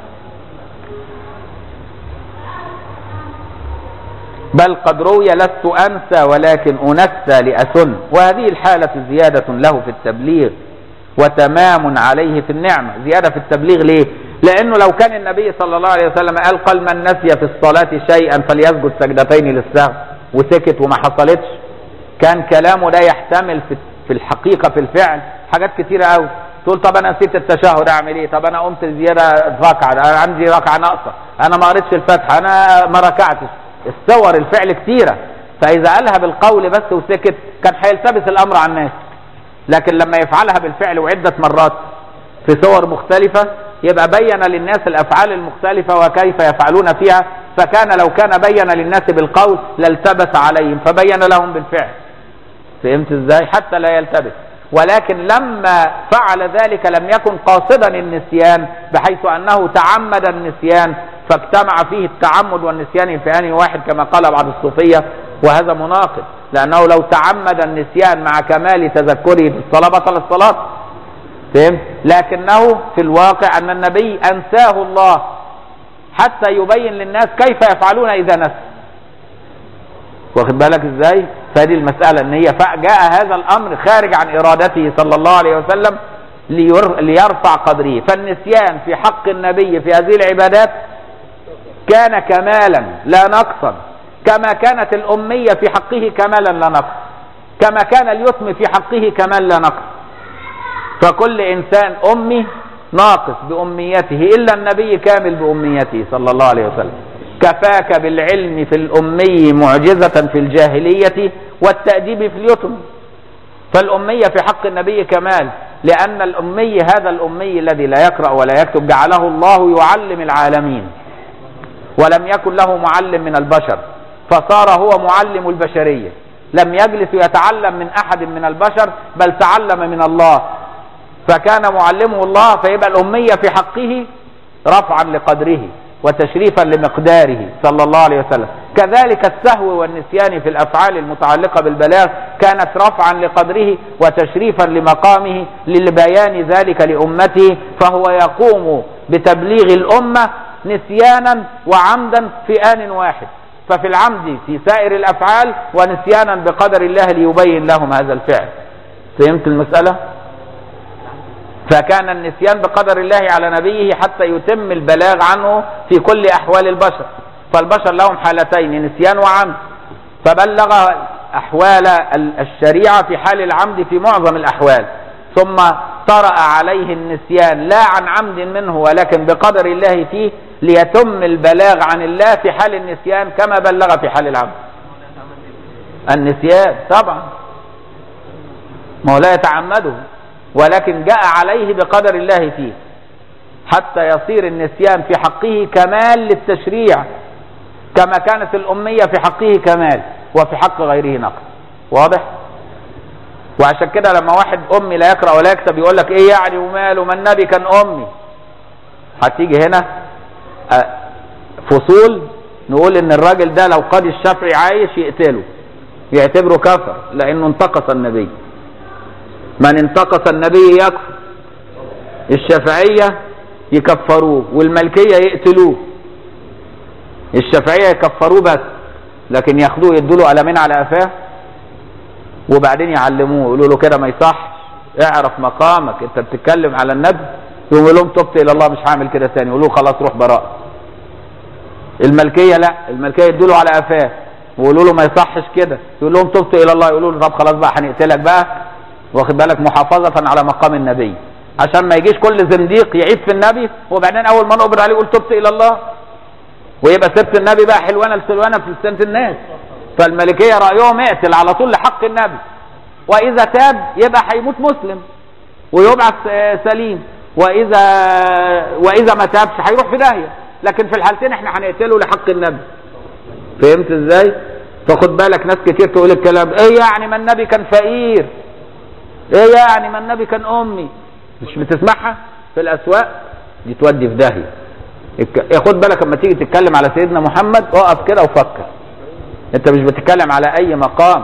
بل قد روي لست أنسى ولكن أنسى لأسن وهذه الحالة زيادة له في التبليغ وتمام عليه في النعمة زيادة في التبليغ ليه لأنه لو كان النبي صلى الله عليه وسلم قال قال من نسي في الصلاة شيئا فليسجد سجدتين للسهو وسكت وما حصلتش كان كلامه ده يحتمل في في الحقيقة في الفعل حاجات كتيرة قوي تقول طب انا نسيت التشهد اعمل ايه طب انا قمت زيادة ركعة انا عندي ركعة ناقصة انا ما قريتش الفاتحة انا ما ركعتش الصور الفعل كتيرة فاذا قالها بالقول بس وسكت كان هيلتبس الامر على الناس لكن لما يفعلها بالفعل وعدة مرات في صور مختلفة يبقى بين للناس الافعال المختلفة وكيف يفعلون فيها فكان لو كان بين للناس بالقول لالتبس عليهم فبين لهم بالفعل فهمت ازاي حتى لا يلتبس ولكن لما فعل ذلك لم يكن قاصدا النسيان بحيث انه تعمد النسيان فاجتمع فيه التعمد والنسيان في ان واحد كما قال بعض الصوفيه وهذا مناقض لانه لو تعمد النسيان مع كمال تذكره في الصلاه بطل الصلاه فهمت لكنه في الواقع ان النبي انساه الله حتى يبين للناس كيف يفعلون اذا نسوا واخد بالك ازاي فهذه المسألة ان هي جاء هذا الامر خارج عن ارادته صلى الله عليه وسلم ليرفع قدره فالنسيان في حق النبي في هذه العبادات كان كمالا لا نقصا كما كانت الأمية في حقه كمالا لا نقص كما كان اليتم في حقه كمال لا نقص فكل إنسان أمي ناقص بأميته إلا النبي كامل بأميته صلى الله عليه وسلم كفاك بالعلم في الأمي معجزة في الجاهلية والتأديب في اليتم فالأمية في حق النبي كمال لأن الأمي هذا الأمي الذي لا يقرأ ولا يكتب جعله الله يعلم العالمين ولم يكن له معلم من البشر فصار هو معلم البشرية لم يجلس يتعلم من أحد من البشر بل تعلم من الله فكان معلمه الله فيبقى الأمية في حقه رفعا لقدره وتشريفا لمقداره صلى الله عليه وسلم كذلك السهو والنسيان في الافعال المتعلقه بالبلاغ كانت رفعا لقدره وتشريفا لمقامه لبيان ذلك لامته فهو يقوم بتبليغ الامه نسيانا وعمدا في آن واحد ففي العمد في سائر الأفعال ونسيانا بقدر الله ليبين لهم هذا الفعل فهمت المسألة فكان النسيان بقدر الله على نبيه حتى يتم البلاغ عنه في كل أحوال البشر فالبشر لهم حالتين نسيان وعمد فبلغ أحوال الشريعة في حال العمد في معظم الأحوال ثم طرأ عليه النسيان لا عن عمد منه ولكن بقدر الله فيه ليتم البلاغ عن الله في حال النسيان كما بلغ في حال العمد النسيان طبعا ما هو لا يتعمده ولكن جاء عليه بقدر الله فيه حتى يصير النسيان في حقه كمال للتشريع كما كانت الأمية في حقه كمال وفي حق غيره نقص واضح وعشان كده لما واحد أمي لا يقرأ ولا يكتب يقول لك إيه يعني وماله ما النبي كان أمي هتيجي هنا فصول نقول إن الراجل ده لو قاضي الشافعي عايش يقتله يعتبره كفر لأنه انتقص النبي من انتقص النبي يكفر الشافعية يكفروه والملكية يقتلوه الشافعية يكفروه بس لكن ياخدوه يدوا قلمين على قفاه وبعدين يعلموه يقولوا له كده ما يصح اعرف مقامك انت بتتكلم على النبي يقول لهم تبت الى الله مش هعمل كده تاني يقولوا خلاص روح براء الملكيه لا الملكيه يدوا له على قفاه ويقولوا له ما يصحش كده يقول لهم تبت الى الله يقولوا له طب خلاص بقى هنقتلك بقى واخد بالك محافظه على مقام النبي عشان ما يجيش كل زنديق يعيب في النبي وبعدين اول ما نقبض عليه يقول تبت الى الله ويبقى سبت النبي بقى حلوانه لسلوانه في لسانه الناس فالملكيه رايهم اقتل على طول لحق النبي واذا تاب يبقى هيموت مسلم ويبعث سليم واذا واذا ما تابش هيروح في داهيه لكن في الحالتين احنا هنقتله لحق النبي فهمت ازاي فخد بالك ناس كتير تقول الكلام ايه يعني ما النبي كان فقير ايه يعني ما النبي كان امي مش بتسمعها في الاسواق دي تودي في داهيه خد بالك لما تيجي تتكلم على سيدنا محمد اقف كده وفكر انت مش بتتكلم على اي مقام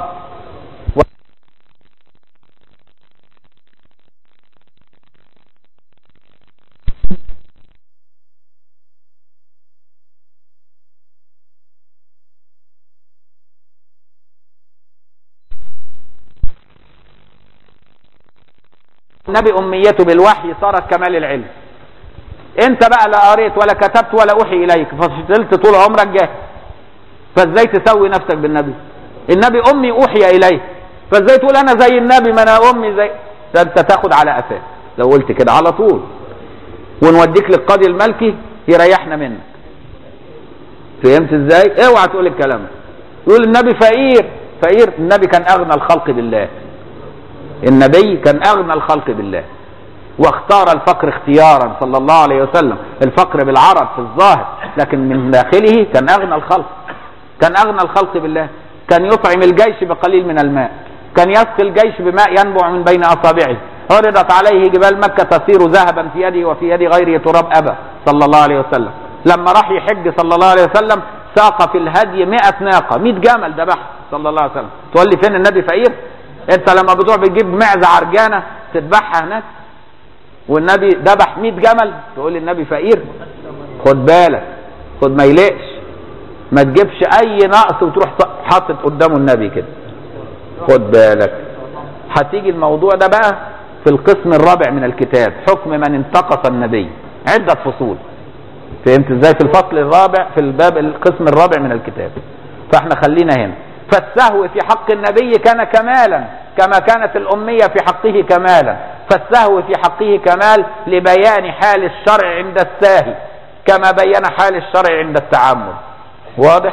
النبي اميته بالوحي صارت كمال العلم انت بقى لا قريت ولا كتبت ولا اوحي اليك ففضلت طول عمرك جاهل فازاي تسوي نفسك بالنبي النبي امي اوحي اليه فازاي تقول انا زي النبي ما انا امي زي ده انت تاخد على اساس لو قلت كده على طول ونوديك للقاضي الملكي يريحنا منك فهمت ازاي اوعى تقول الكلام ده يقول النبي فقير فقير النبي كان اغنى الخلق بالله النبي كان اغنى الخلق بالله واختار الفقر اختيارا صلى الله عليه وسلم الفقر بالعرض في الظاهر لكن من داخله كان اغنى الخلق كان اغنى الخلق بالله كان يطعم الجيش بقليل من الماء كان يسقي الجيش بماء ينبع من بين اصابعه عرضت عليه جبال مكة تصير ذهبا في يده وفي يد غيره تراب أبا صلى الله عليه وسلم لما راح يحج صلى الله عليه وسلم ساق في الهدي 100 ناقة 100 جمل ذبحها صلى الله عليه وسلم تقول لي فين النبي فقير انت لما بتروح بتجيب معزة عرجانة تذبحها هناك والنبي ذبح 100 جمل تقول لي النبي فقير خد بالك خد ما يلقش ما تجيبش اي نقص وتروح حاطط قدامه النبي كده خد بالك هتيجي الموضوع ده بقى في القسم الرابع من الكتاب حكم من انتقص النبي عدة فصول فهمت ازاي في الفصل الرابع في الباب القسم الرابع من الكتاب فاحنا خلينا هنا فالسهو في حق النبي كان كمالا كما كانت الأمية في حقه كمالا فالسهو في حقه كمال لبيان حال الشرع عند الساهي كما بين حال الشرع عند التعمد واضح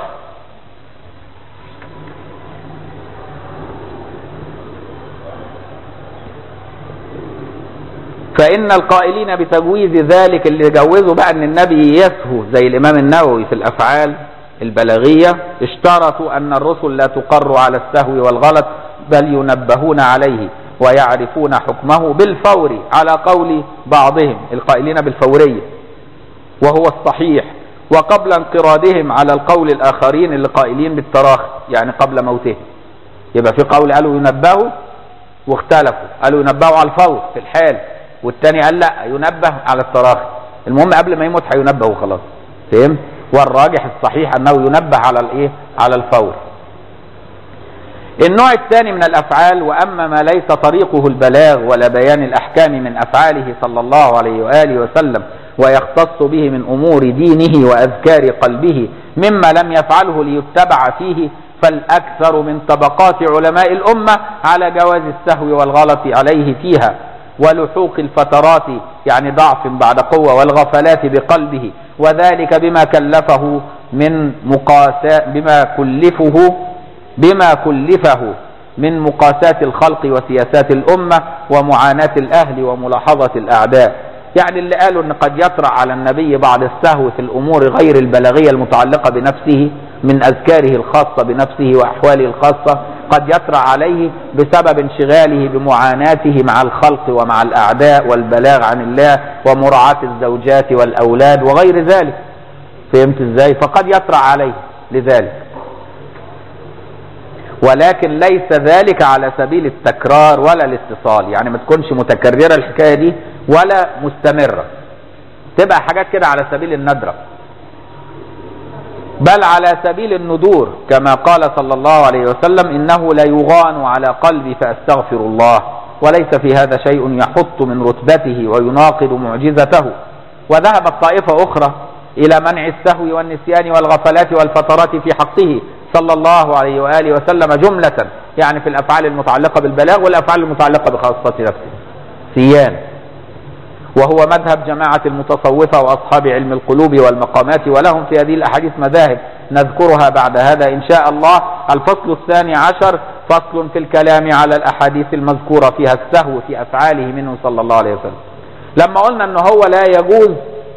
فإن القائلين بتجويز ذلك اللي جوزوا بقى أن النبي يسهو زي الإمام النووي في الأفعال البلاغية اشترطوا أن الرسل لا تقر على السهو والغلط بل ينبهون عليه ويعرفون حكمه بالفور على قول بعضهم القائلين بالفورية وهو الصحيح وقبل انقرادهم على القول الآخرين اللي قائلين بالتراخي يعني قبل موتهم يبقى في قول قالوا ينبهوا واختلفوا قالوا ينبهوا على الفور في الحال والتاني قال لا ينبه على التراخي المهم قبل ما يموت هينبه وخلاص فهمت والراجح الصحيح انه ينبه على الايه على الفور النوع الثاني من الافعال واما ما ليس طريقه البلاغ ولا بيان الاحكام من افعاله صلى الله عليه واله وسلم ويختص به من امور دينه واذكار قلبه مما لم يفعله ليتبع فيه فالاكثر من طبقات علماء الامه على جواز السهو والغلط عليه فيها ولحوق الفترات يعني ضعف بعد قوه والغفلات بقلبه وذلك بما كلفه من مقاساة بما كلفه بما كلفه من مقاساة الخلق وسياسات الأمة ومعاناة الأهل وملاحظة الأعداء يعني اللي قالوا أن قد يطرأ على النبي بعض السهو في الأمور غير البلاغية المتعلقة بنفسه من أذكاره الخاصة بنفسه وأحواله الخاصة قد يطرأ عليه بسبب انشغاله بمعاناته مع الخلق ومع الأعداء والبلاغ عن الله ومراعاة الزوجات والأولاد وغير ذلك فهمت ازاي فقد يطرأ عليه لذلك ولكن ليس ذلك على سبيل التكرار ولا الاتصال يعني ما تكونش متكررة الحكاية دي ولا مستمرة تبقى حاجات كده على سبيل الندرة بل على سبيل الندور كما قال صلى الله عليه وسلم إنه ليغان على قلبي فأستغفر الله وليس في هذا شيء يحط من رتبته ويناقض معجزته وذهبت طائفة أخرى إلى منع السهو والنسيان والغفلات والفترات في حقه صلى الله عليه وآله وسلم جملة يعني في الأفعال المتعلقة بالبلاغ والأفعال المتعلقة بخاصة نفسه سيان وهو مذهب جماعة المتصوفة وأصحاب علم القلوب والمقامات ولهم في هذه الأحاديث مذاهب نذكرها بعد هذا إن شاء الله الفصل الثاني عشر فصل في الكلام على الأحاديث المذكورة فيها السهو في أفعاله منه صلى الله عليه وسلم لما قلنا أنه هو لا يجوز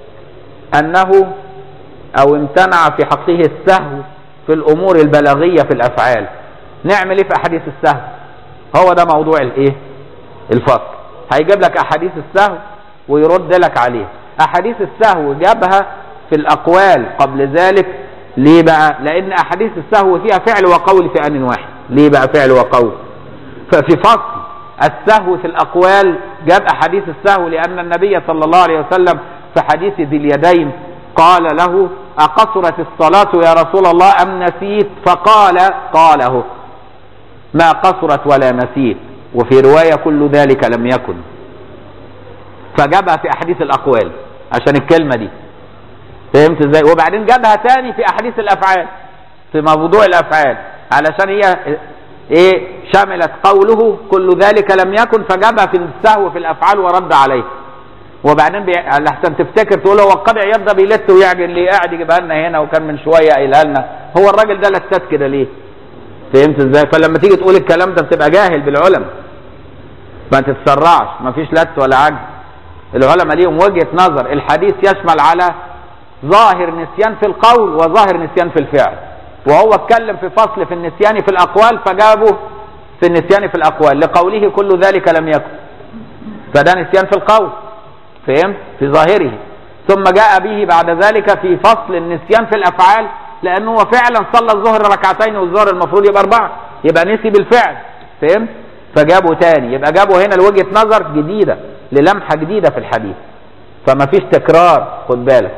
أنه أو امتنع في حقه السهو في الأمور البلاغية في الأفعال نعمل إيه في أحاديث السهو هو ده موضوع الإيه الفصل هيجيب لك أحاديث السهو ويرد لك عليه أحاديث السهو جابها في الأقوال قبل ذلك ليه بقى لأن أحاديث السهو فيها فعل وقول في آن واحد ليه بقى فعل وقول ففي فصل السهو في الأقوال جاب أحاديث السهو لأن النبي صلى الله عليه وسلم في حديث ذي اليدين قال له أقصرت الصلاة يا رسول الله أم نسيت فقال قاله ما قصرت ولا نسيت وفي رواية كل ذلك لم يكن فجابها في أحاديث الأقوال عشان الكلمة دي فهمت ازاي وبعدين جابها تاني في أحاديث الأفعال في موضوع الأفعال علشان هي ايه شملت قوله كل ذلك لم يكن فجابها في السهو في الأفعال ورد عليه وبعدين بي... لحسن تفتكر تقول هو القاضي عياض ده بيلت ويعجن ليه قاعد يجيبها لنا هنا وكان من شويه قايلها لنا هو الراجل ده لتات كده ليه فهمت ازاي فلما تيجي تقول الكلام ده بتبقى جاهل بالعلماء ما تتسرعش ما فيش لت ولا عجز العلماء ليهم وجهه نظر الحديث يشمل على ظاهر نسيان في القول وظاهر نسيان في الفعل وهو اتكلم في فصل في النسيان في الاقوال فجابه في النسيان في الاقوال لقوله كل ذلك لم يكن فده نسيان في القول فهمت في ظاهره ثم جاء به بعد ذلك في فصل النسيان في الافعال لانه هو فعلا صلى الظهر ركعتين والظهر المفروض يبقى اربعه يبقى نسي بالفعل فهمت فجابه تاني يبقى جابه هنا لوجهه نظر جديده للمحه جديده في الحديث فما فيش تكرار خد بالك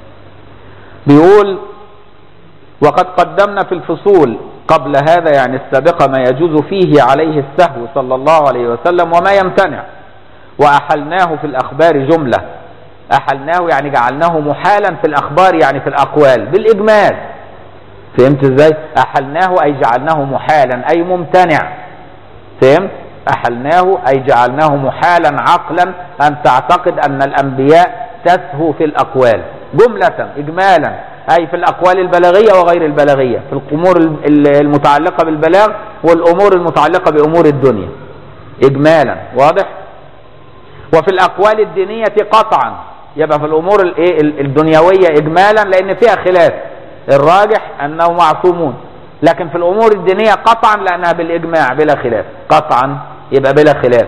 بيقول وقد قدمنا في الفصول قبل هذا يعني السابقة ما يجوز فيه عليه السهو صلى الله عليه وسلم وما يمتنع وأحلناه في الأخبار جملة أحلناه يعني جعلناه محالا في الأخبار يعني في الأقوال بالإجمال فهمت ازاي أحلناه أي جعلناه محالا أي ممتنع فهمت أحلناه أي جعلناه محالا عقلا أن تعتقد أن الأنبياء تسهو في الأقوال جملة إجمالا أي في الأقوال البلاغية وغير البلاغية في الأمور المتعلقة بالبلاغ والأمور المتعلقة بأمور الدنيا إجمالا واضح وفي الأقوال الدينية قطعا يبقى في الأمور الدنيوية إجمالا لأن فيها خلاف الراجح أنه معصومون لكن في الأمور الدينية قطعا لأنها بالإجماع بلا خلاف قطعا يبقى بلا خلاف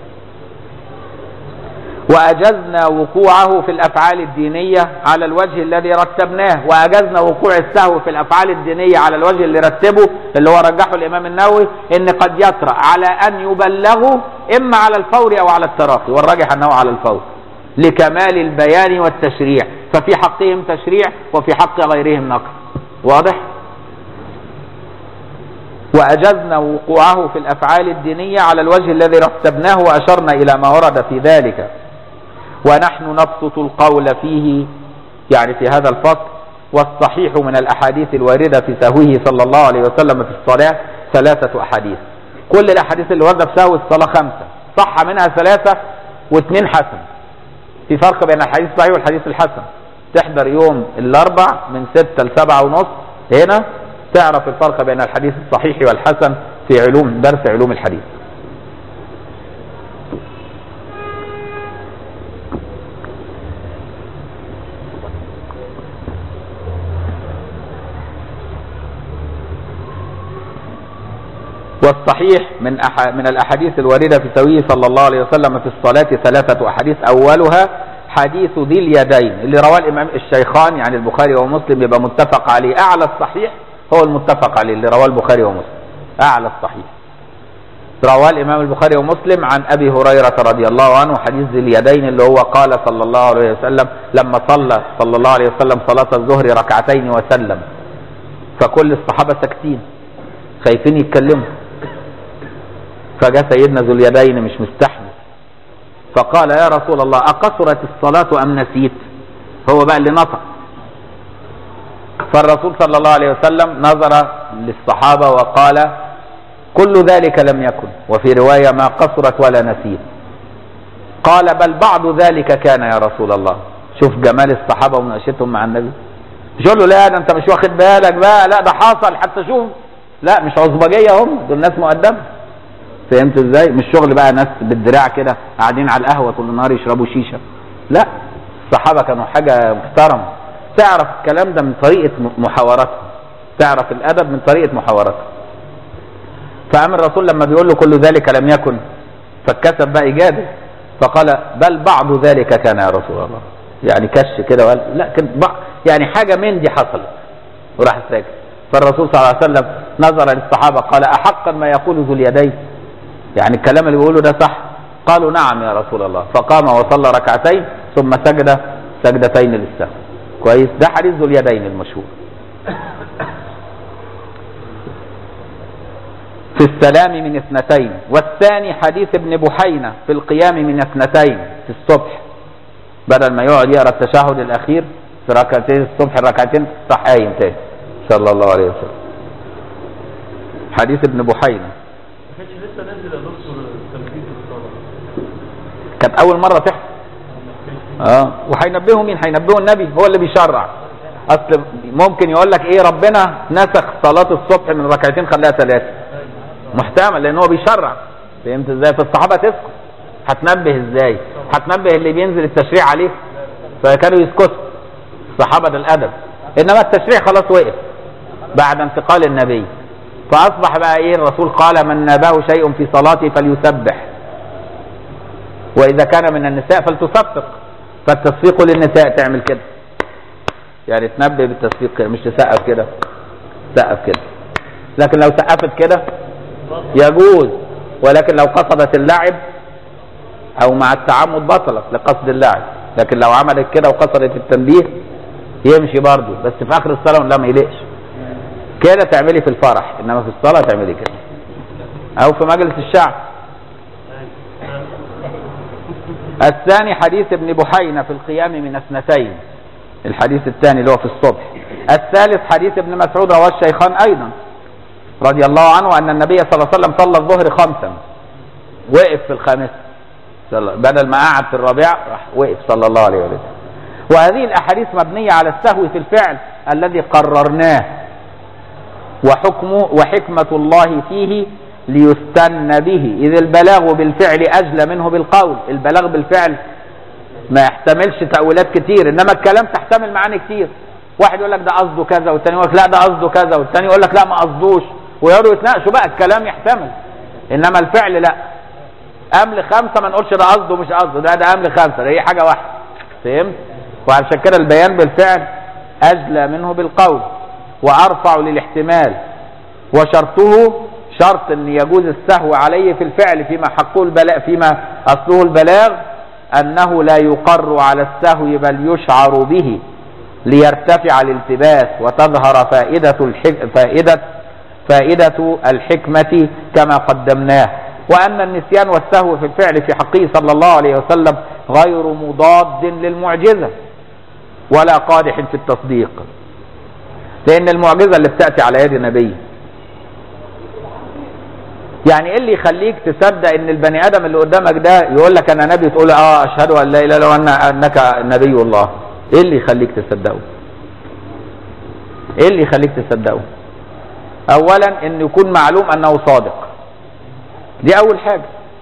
وأجزنا وقوعه في الأفعال الدينية على الوجه الذي رتبناه وأجزنا وقوع السهو في الأفعال الدينية على الوجه اللي رتبه اللي هو رجحه الإمام النووي إن قد يطرأ على أن يبلغوا إما على الفور أو على التراخي والراجح أنه على الفور لكمال البيان والتشريع ففي حقهم تشريع وفي حق غيرهم نقص واضح وأجزنا وقوعه في الأفعال الدينية على الوجه الذي رتبناه وأشرنا إلى ما ورد في ذلك ونحن نبسط القول فيه يعني في هذا الفصل والصحيح من الأحاديث الواردة في سهوه صلى الله عليه وسلم في الصلاة ثلاثة أحاديث كل الأحاديث اللي واردة في سهو الصلاة خمسة صح منها ثلاثة واثنين حسن في فرق بين الحديث الصحيح والحديث الحسن تحضر يوم الأربع من ستة لسبعة ونص هنا تعرف الفرق بين الحديث الصحيح والحسن في علوم درس علوم الحديث والصحيح من أح من الاحاديث الوارده في سويه صلى الله عليه وسلم في الصلاه ثلاثه احاديث اولها حديث ذي اليدين اللي رواه الامام الشيخان يعني البخاري ومسلم يبقى متفق عليه اعلى الصحيح هو المتفق عليه اللي رواه البخاري ومسلم اعلى الصحيح رواه الامام البخاري ومسلم عن ابي هريره رضي الله عنه حديث ذي اليدين اللي هو قال صلى الله عليه وسلم لما صلى صلى الله عليه وسلم صلاه الظهر ركعتين وسلم فكل الصحابه ساكتين خايفين يتكلموا فجاء سيدنا ذو اليدين مش مستحمل فقال يا رسول الله أقصرت الصلاة أم نسيت هو بقى اللي نطق فالرسول صلى الله عليه وسلم نظر للصحابة وقال كل ذلك لم يكن وفي رواية ما قصرت ولا نسيت قال بل بعض ذلك كان يا رسول الله شوف جمال الصحابة ومناقشتهم مع النبي مش يقول له لا ده انت مش واخد بالك بقى لا ده حصل حتى شوف لا مش عصبجية هم دول ناس مؤدبة فهمت ازاي مش شغل بقى ناس بالدراع كده قاعدين على القهوه طول النهار يشربوا شيشه لا الصحابه كانوا حاجه محترمه تعرف الكلام ده من طريقه محاوراتهم تعرف الادب من طريقه محاوراتهم فقام الرسول لما بيقول له كل ذلك لم يكن فاتكسب بقى يجادل فقال بل بعض ذلك كان يا رسول الله يعني كش كده وقال لا كان بعض يعني حاجه من دي حصلت وراح ساكت فالرسول صلى الله عليه وسلم نظر للصحابه قال احقا ما يقول ذو اليدين يعني الكلام اللي بيقوله ده صح قالوا نعم يا رسول الله فقام وصلى ركعتين ثم سجد سجدتين للسهو كويس ده حديث ذو اليدين المشهور في السلام من اثنتين والثاني حديث ابن بحينة في القيام من اثنتين في الصبح بدل ما يقعد يقرا التشهد الاخير في ركعتين الصبح الركعتين راح قايم تاني صلى الله عليه وسلم حديث ابن بحينه كانش لسه نازل يا دكتور تنفيذ الصلاه كانت اول مره تحصل اه وهينبهوا مين هينبهوا النبي هو اللي بيشرع اصل ممكن يقول لك ايه ربنا نسخ صلاه الصبح من ركعتين خلاها ثلاثه محتمل لان هو بيشرع فهمت ازاي فالصحابه تسكت هتنبه ازاي هتنبه اللي بينزل التشريع عليه فكانوا يسكتوا الصحابه ده الادب انما التشريع خلاص وقف بعد انتقال النبي فاصبح بقى ايه الرسول قال من نابه شيء في صلاته فليسبح واذا كان من النساء فلتصفق فالتصفيق للنساء تعمل كده يعني تنبه بالتصفيق كده مش تسقف كده تسقف كده لكن لو سقفت كده يجوز ولكن لو قصدت اللعب او مع التعمد بطلت لقصد اللعب لكن لو عملت كده وقصدت التنبيه يمشي برضه بس في اخر الصلاه لا ما يلقش كده تعملي في الفرح انما في الصلاه تعملي كده او في مجلس الشعب الثاني حديث ابن بحينة في القيام من اثنتين الحديث الثاني اللي هو في الصبح الثالث حديث ابن مسعود رواه الشيخان ايضا رضي الله عنه ان النبي صلى الله عليه وسلم صلى الظهر خمسا وقف في الخامسة صلى- بدل ما قعد في الرابعة راح وقف صلى الله عليه وسلم وهذه الاحاديث مبنية على السهو في الفعل الذي قررناه وحكمه وحكمة الله فيه ليستن به إذ البلاغ بالفعل أجلى منه بالقول البلاغ بالفعل ما يحتملش تأويلات كتير إنما الكلام تحتمل معاني كتير واحد يقول لك ده قصده كذا والتاني يقول لك لا ده قصده كذا والتاني يقول لك لا ما قصدوش ويقعدوا يتناقشوا بقى الكلام يحتمل إنما الفعل لا أمل خمسة ما نقولش ده قصده مش قصده ده ده أمل خمسة ده هي حاجة واحدة فهمت؟ وعشان كده البيان بالفعل أجلى منه بالقول وأرفع للاحتمال وشرطه شرط ان يجوز السهو عليه في الفعل فيما حقه البلاغ فيما اصله البلاغ أنه لا يقر على السهو بل يشعر به ليرتفع الالتباس وتظهر فائدة الحك... فائدة فائدة الحكمة كما قدمناه وأن النسيان والسهو في الفعل في حقه صلى الله عليه وسلم غير مضاد للمعجزة ولا قادح في التصديق لأن المعجزة اللي بتأتي على يد نبي يعني ايه اللي يخليك تصدق ان البني ادم اللي قدامك ده يقول لك انا نبي تقول اه اشهد ان لا اله الا الله انك نبي الله ايه اللي يخليك تصدقه ايه اللي يخليك تصدقه اولا ان يكون معلوم انه صادق دي اول حاجة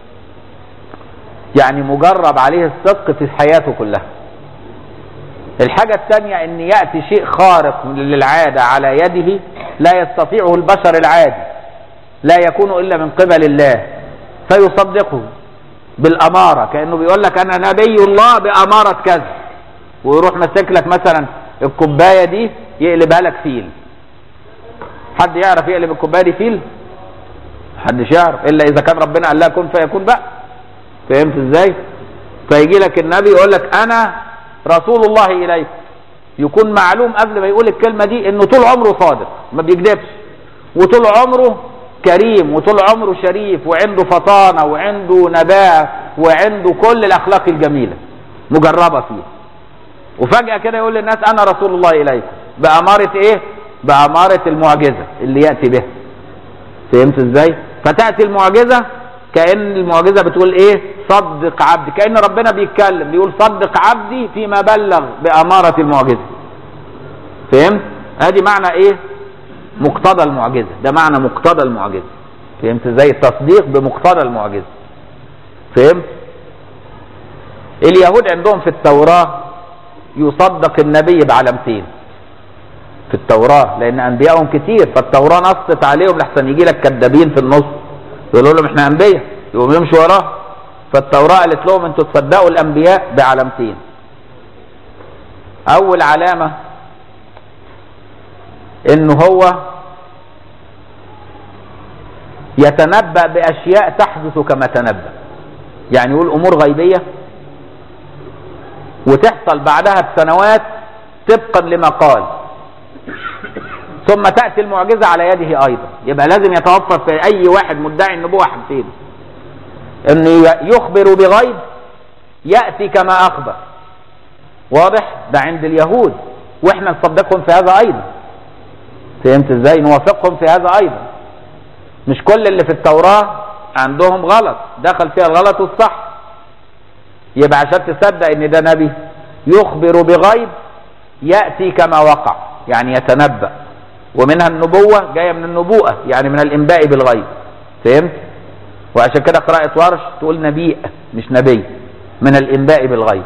يعني مجرب عليه الصدق في حياته كلها الحاجة الثانية ان يأتي شيء خارق للعادة على يده لا يستطيعه البشر العادي لا يكون الا من قبل الله فيصدقه بالامارة كأنه بيقول لك انا نبي الله بامارة كذا ويروح ماسك لك مثلا الكوباية دي يقلبها لك فيل حد يعرف يقلب الكوباية دي فيل محدش يعرف الا اذا كان ربنا قال لها كن فيكون بقى فهمت ازاي فيجي لك النبي يقول لك انا رسول الله اليكم يكون معلوم قبل ما يقول الكلمه دي انه طول عمره صادق ما بيكذبش وطول عمره كريم وطول عمره شريف وعنده فطانه وعنده نباه وعنده كل الاخلاق الجميله مجربه فيه وفجاه كده يقول للناس انا رسول الله اليكم باماره ايه باماره المعجزه اللي ياتي بها فهمت ازاي فتاتي المعجزه كان المعجزه بتقول ايه صدق عبدي كان ربنا بيتكلم بيقول صدق عبدي فيما بلغ باماره المعجزه فهمت ادي معنى ايه مقتضى المعجزه ده معنى مقتضى المعجزه فهمت ازاي التصديق بمقتضى المعجزه فهمت اليهود عندهم في التوراه يصدق النبي بعلامتين في التوراة لأن أنبيائهم كتير فالتوراة نصت عليهم لحسن يجي لك كذابين في النص يقولوا لهم احنا أنبياء يقوم يمشوا وراه فالتوراة قالت لهم انتوا تصدقوا الأنبياء بعلامتين أول علامة إن هو يتنبأ بأشياء تحدث كما تنبأ يعني يقول أمور غيبية وتحصل بعدها بسنوات طبقا لما قال ثم تأتي المعجزة على يده أيضا يبقى لازم يتوفر في أي واحد مدعي النبوة حاجتين أن يخبر بغيب يأتي كما أخبر واضح ده عند اليهود وإحنا نصدقهم في هذا أيضا فهمت إزاي نوافقهم في هذا أيضا مش كل اللي في التوراة عندهم غلط دخل فيها الغلط والصح يبقى عشان تصدق ان ده نبي يخبر بغيب يأتي كما وقع يعني يتنبأ ومنها النبوة جاية من النبوءة يعني من الإنباء بالغيب فهمت وعشان كده قراءة ورش تقول نبيء مش نبي من الإنباء بالغيب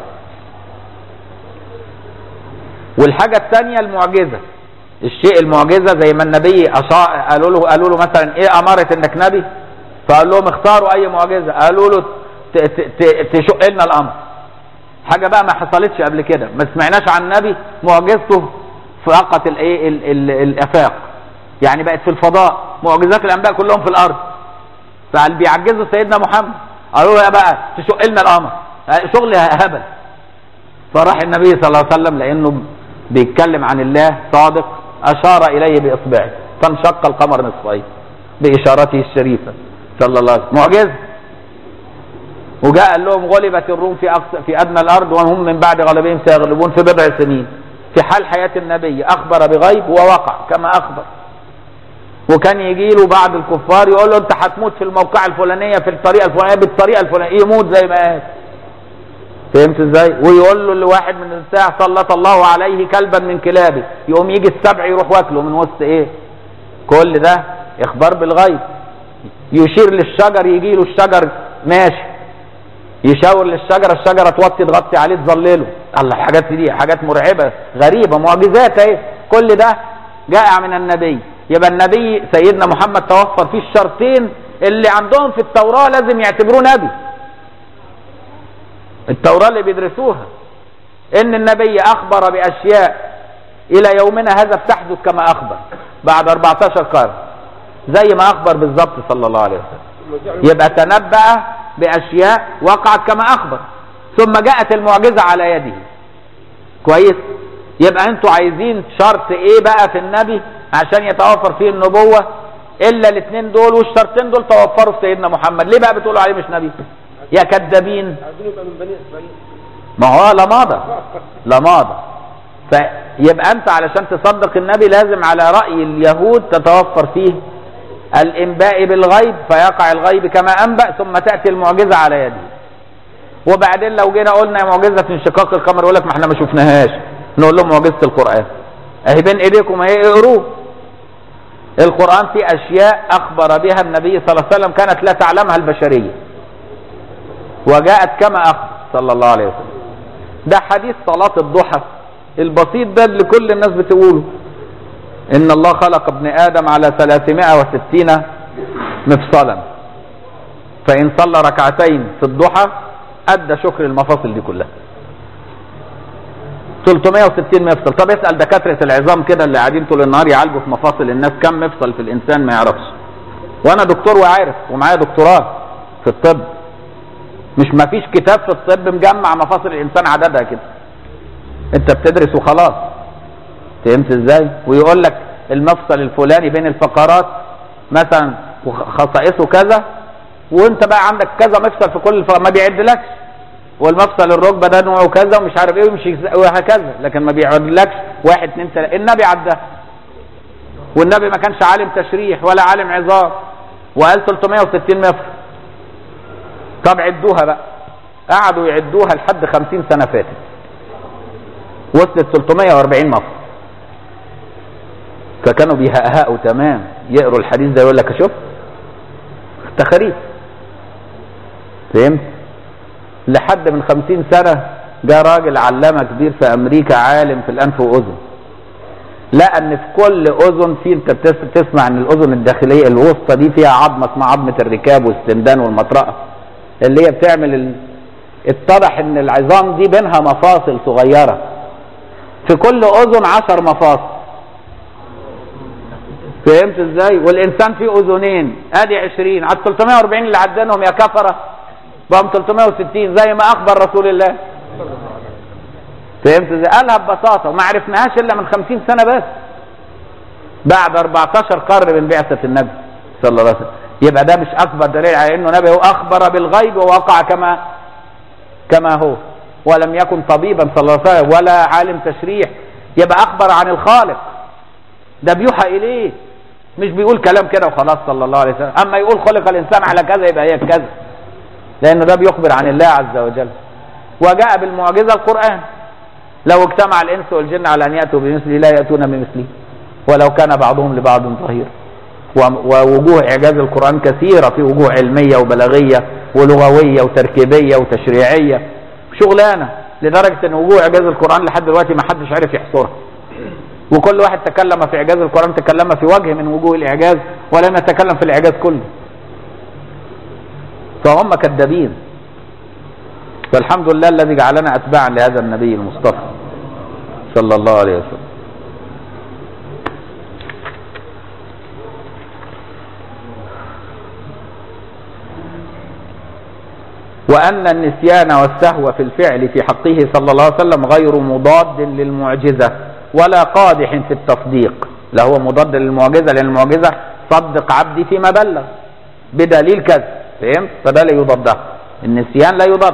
والحاجة الثانية المعجزة الشيء المعجزة زي ما النبي أشاء قالوا له قالوا له مثلا ايه أمارة انك نبي فقال لهم اختاروا اي معجزة قالوا له تشق لنا الامر حاجة بقى ما حصلتش قبل كده ما سمعناش عن نبي معجزته فقط الايه الافاق يعني بقت في الفضاء معجزات الانبياء كلهم في الارض فقال بيعجزوا سيدنا محمد قالوا له بقى تشق لنا القمر شغل هبل فراح النبي صلى الله عليه وسلم لانه بيتكلم عن الله صادق اشار اليه باصبعه فانشق القمر نصفين باشارته الشريفه صلى الله عليه وسلم معجزه وجاء قال لهم غلبت الروم في أقصى في ادنى الارض وهم من بعد غلبهم سيغلبون في بضع سنين في حال حياة النبي أخبر بغيب ووقع كما أخبر وكان يجي له بعض الكفار يقول له أنت هتموت في الموقع الفلانية في الطريقة الفلانية بالطريقة الفلانية يموت زي ما قال فهمت ازاي؟ ويقول له لواحد من الساعة سلط الله عليه كلبا من كلابه يقوم يجي السبع يروح واكله من وسط ايه؟ كل ده اخبار بالغيب يشير للشجر يجي له الشجر ماشي يشاور للشجره الشجره توطي تغطي عليه تظلله الله الحاجات دي حاجات مرعبه غريبه معجزات اهي كل ده جائع من النبي يبقى النبي سيدنا محمد توفر فيه الشرطين اللي عندهم في التوراه لازم يعتبروه نبي التوراه اللي بيدرسوها ان النبي اخبر باشياء الى يومنا هذا بتحدث كما اخبر بعد 14 قرن زي ما اخبر بالظبط صلى الله عليه وسلم يبقى تنبأ باشياء وقعت كما اخبر ثم جاءت المعجزة على يده كويس يبقى انتوا عايزين شرط ايه بقى في النبي عشان يتوفر فيه النبوة الا الاثنين دول والشرطين دول توفروا في سيدنا محمد ليه بقى بتقولوا عليه مش نبي يا كذابين عايزين يبقى من بني اسرائيل ما هو لماضة لماضة فيبقى انت علشان تصدق النبي لازم على رأي اليهود تتوفر فيه الانباء بالغيب فيقع الغيب كما انبأ ثم تأتي المعجزة على يده وبعدين لو جينا قلنا معجزة انشقاق القمر يقول لك ما احنا ما شفناهاش نقول لهم معجزة القرآن اهي بين ايديكم اهي اقروه القرآن فيه اشياء اخبر بها النبي صلى الله عليه وسلم كانت لا تعلمها البشرية وجاءت كما اخبر صلى الله عليه وسلم ده حديث صلاة الضحى البسيط ده اللي كل الناس بتقوله ان الله خلق ابن ادم على 360 مفصلا فان صلى ركعتين في الضحى ادى شكر المفاصل دي كلها 360 مفصل طب اسال دكاتره العظام كده اللي قاعدين طول النهار يعالجوا في مفاصل الناس كم مفصل في الانسان ما يعرفش وانا دكتور وعارف ومعايا دكتوراه في الطب مش ما فيش كتاب في الطب مجمع مفاصل الانسان عددها كده انت بتدرس وخلاص فهمت ازاي ويقول لك المفصل الفلاني بين الفقرات مثلا خصائصه كذا وانت بقى عندك كذا مفصل في كل الفقرات ما بيعدلكش والمفصل الركبه ده نوعه كذا ومش عارف ايه ويمشي وهكذا لكن ما بيعدلكش واحد اتنين تلاته النبي عدها والنبي ما كانش عالم تشريح ولا عالم عظام وقال 360 مفصل طب عدوها بقى قعدوا يعدوها لحد 50 سنه فاتت وصلت 340 مفصل فكانوا بيهقهقوا تمام يقروا الحديث ده يقول لك شوف تخاريف فهمت لحد من خمسين سنة جاء راجل علامة كبير في أمريكا عالم في الأنف وأذن لقى ان في كل اذن في انت بتس- تسمع ان الاذن الداخليه الوسطى دي فيها عظمه اسمها عظمه الركاب والسندان والمطرقه اللي هي بتعمل ال... اتضح ان العظام دي بينها مفاصل صغيره في كل اذن عشر مفاصل فهمت ازاي والانسان فيه اذنين ادي 20 على 340 اللي عدنهم يا كفره بقوا 360 زي ما اخبر رسول الله فهمت ازاي قالها ببساطه وما عرفناهاش الا من 50 سنه بس بعد 14 قرن من بعثه النبي صلى الله عليه وسلم يبقى ده مش اكبر دليل على انه نبي هو اخبر بالغيب ووقع كما كما هو ولم يكن طبيبا صلى الله عليه وسلم ولا عالم تشريح يبقى اخبر عن الخالق ده بيوحى اليه مش بيقول كلام كده وخلاص صلى الله عليه وسلم اما يقول خلق الانسان على كذا يبقى هي كذا لانه ده بيخبر عن الله عز وجل وجاء بالمعجزه القران لو اجتمع الانس والجن على ان ياتوا بمثله لا ياتون بمثله ولو كان بعضهم لبعض ظهير ووجوه اعجاز القران كثيره في وجوه علميه وبلاغيه ولغويه وتركيبيه وتشريعيه شغلانه لدرجه ان وجوه اعجاز القران لحد دلوقتي ما حدش عرف يحصرها وكل واحد تكلم في اعجاز القران تكلم في وجه من وجوه الاعجاز ولم يتكلم في الاعجاز كله فهم كذابين فالحمد لله الذي جعلنا اتباعا لهذا النبي المصطفى صلى الله عليه وسلم وأن النسيان والسهو في الفعل في حقه صلى الله عليه وسلم غير مضاد للمعجزة ولا قادح في التصديق لا هو مضاد للمعجزة لأن المعجزة صدق عبدي فيما بلغ بدليل كذا فهمت فده لا يضاد النسيان لا يضاد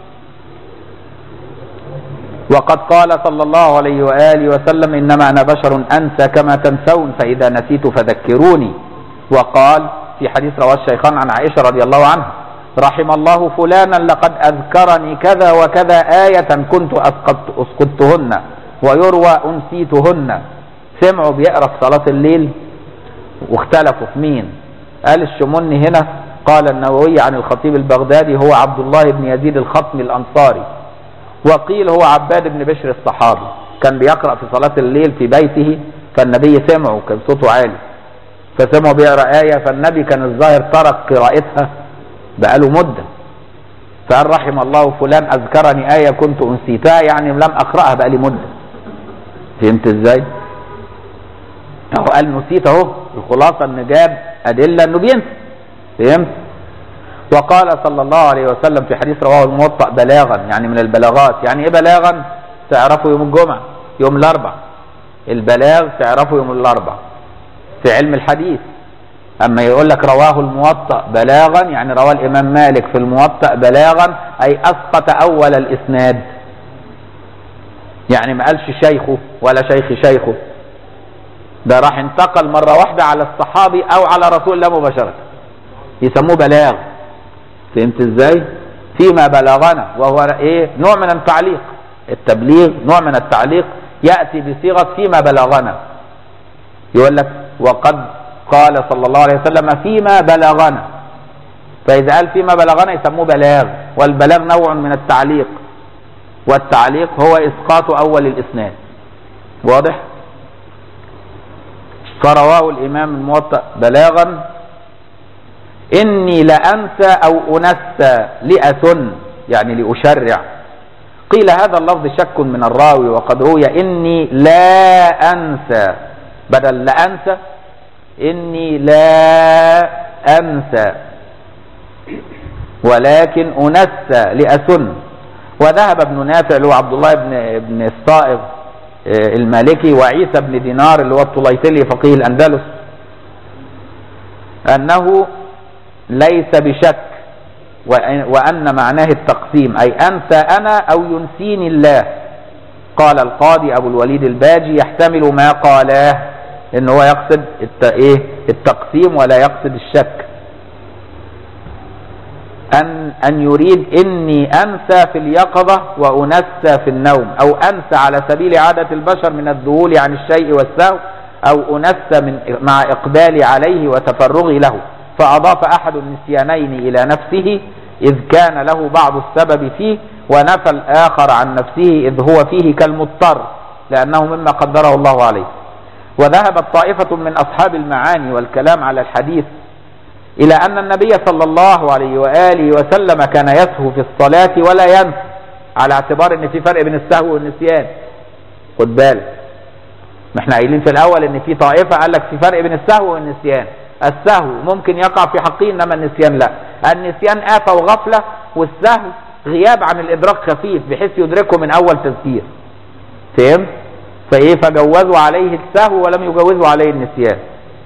وقد قال صلى الله عليه وآله وسلم إنما أنا بشر أنسى كما تنسون فإذا نسيت فذكروني وقال في حديث رواه الشيخان عن عائشة رضي الله عنها رحم الله فلانا لقد أذكرني كذا وكذا آية كنت أسقط أسقطتهن ويروى أنسيتهن سمعوا بيقرأ في صلاة الليل واختلفوا في مين قال الشمني هنا قال النووي عن الخطيب البغدادي هو عبد الله بن يزيد الخطمي الأنصاري وقيل هو عباد بن بشر الصحابي كان بيقرأ في صلاة الليل في بيته فالنبي سمعه كان صوته عالي فسمعه بيقرأ آية فالنبي كان الظاهر ترك قراءتها بقاله مدة فقال رحم الله فلان أذكرني آية كنت أنسيتها يعني لم أقرأها بقالي مدة فهمت إزاي؟ أهو قال نسيت أهو الخلاصة إن جاب أدلة إنه بينسى فهمت؟ وقال صلى الله عليه وسلم في حديث رواه الموطأ بلاغا يعني من البلاغات يعني ايه بلاغا تعرفوا يوم الجمعة يوم الاربع البلاغ تعرفوا يوم الاربع في علم الحديث اما يقول لك رواه الموطأ بلاغا يعني رواه الامام مالك في الموطأ بلاغا اي اسقط اول الاسناد يعني ما قالش شيخه ولا شيخ شيخه ده راح انتقل مرة واحدة على الصحابي او على رسول الله مباشرة يسموه بلاغ فهمت ازاي فيما بلغنا وهو ايه نوع من التعليق التبليغ نوع من التعليق يأتي بصيغة فيما بلغنا يقول لك وقد قال صلى الله عليه وسلم فيما بلغنا فإذا قال فيما بلغنا يسموه بلاغ والبلاغ نوع من التعليق والتعليق هو إسقاط أول الإسناد واضح فرواه الإمام الموطأ بلاغا إني لأنسى أو أنسى لأثن يعني لأشرع قيل هذا اللفظ شك من الراوي وقد روي إني لا أنسى بدل لا أنسى إني لا أنسى ولكن أنسى لأثن وذهب ابن نافع اللي هو عبد الله بن بن الصائغ المالكي وعيسى بن دينار اللي هو الطليطلي فقيه الأندلس أنه ليس بشك وأن معناه التقسيم أي أنسى أنا أو ينسيني الله قال القاضي أبو الوليد الباجي يحتمل ما قالاه إن هو يقصد إيه التقسيم ولا يقصد الشك أن أن يريد إني أنسى في اليقظة وأنسى في النوم أو أنسى على سبيل عادة البشر من الذهول عن الشيء والسهو أو أنسى من مع إقبالي عليه وتفرغي له فأضاف أحد النسيانين إلى نفسه إذ كان له بعض السبب فيه ونفى الآخر عن نفسه إذ هو فيه كالمضطر لأنه مما قدره الله عليه وذهبت طائفة من أصحاب المعاني والكلام على الحديث إلى أن النبي صلى الله عليه وآله وسلم كان يسهو في الصلاة ولا ينسى على اعتبار ان في فرق بين السهو والنسيان خد بالك ما احنا قايلين في الاول ان في طائفة قال لك في فرق بين السهو والنسيان السهو ممكن يقع في حقه انما النسيان لا النسيان آفة وغفلة والسهو غياب عن الادراك خفيف بحيث يدركه من اول تذكير فهمت فايه فجوزوا عليه السهو ولم يجوزوا عليه النسيان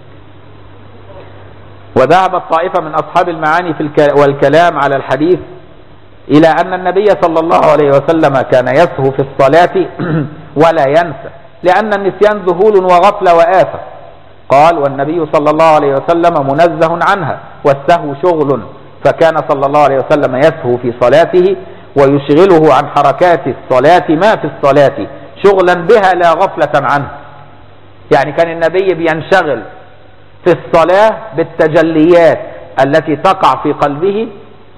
وذهبت طائفة من أصحاب المعاني في الك... والكلام على الحديث إلى أن النبي صلى الله عليه وسلم كان يسهو في الصلاة ولا ينسى لأن النسيان ذهول وغفلة وآفة قال والنبي صلى الله عليه وسلم منزه عنها والسهو شغل فكان صلى الله عليه وسلم يسهو في صلاته ويشغله عن حركات الصلاة ما في الصلاة شغلا بها لا غفلة عنه يعني كان النبي بينشغل في الصلاة بالتجليات التي تقع في قلبه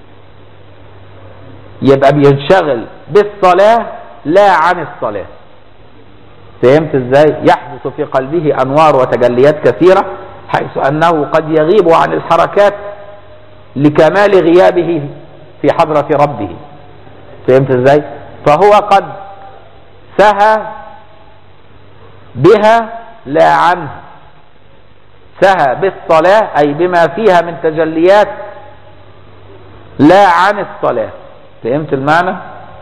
يبقى بينشغل بالصلاة لا عن الصلاة فهمت ازاي يحدث في قلبه انوار وتجليات كثيرة حيث انه قد يغيب عن الحركات لكمال غيابه في حضرة ربه فهمت ازاي فهو قد سهى بها لا عنه سهى بالصلاة أي بما فيها من تجليات لا عن الصلاة فهمت المعنى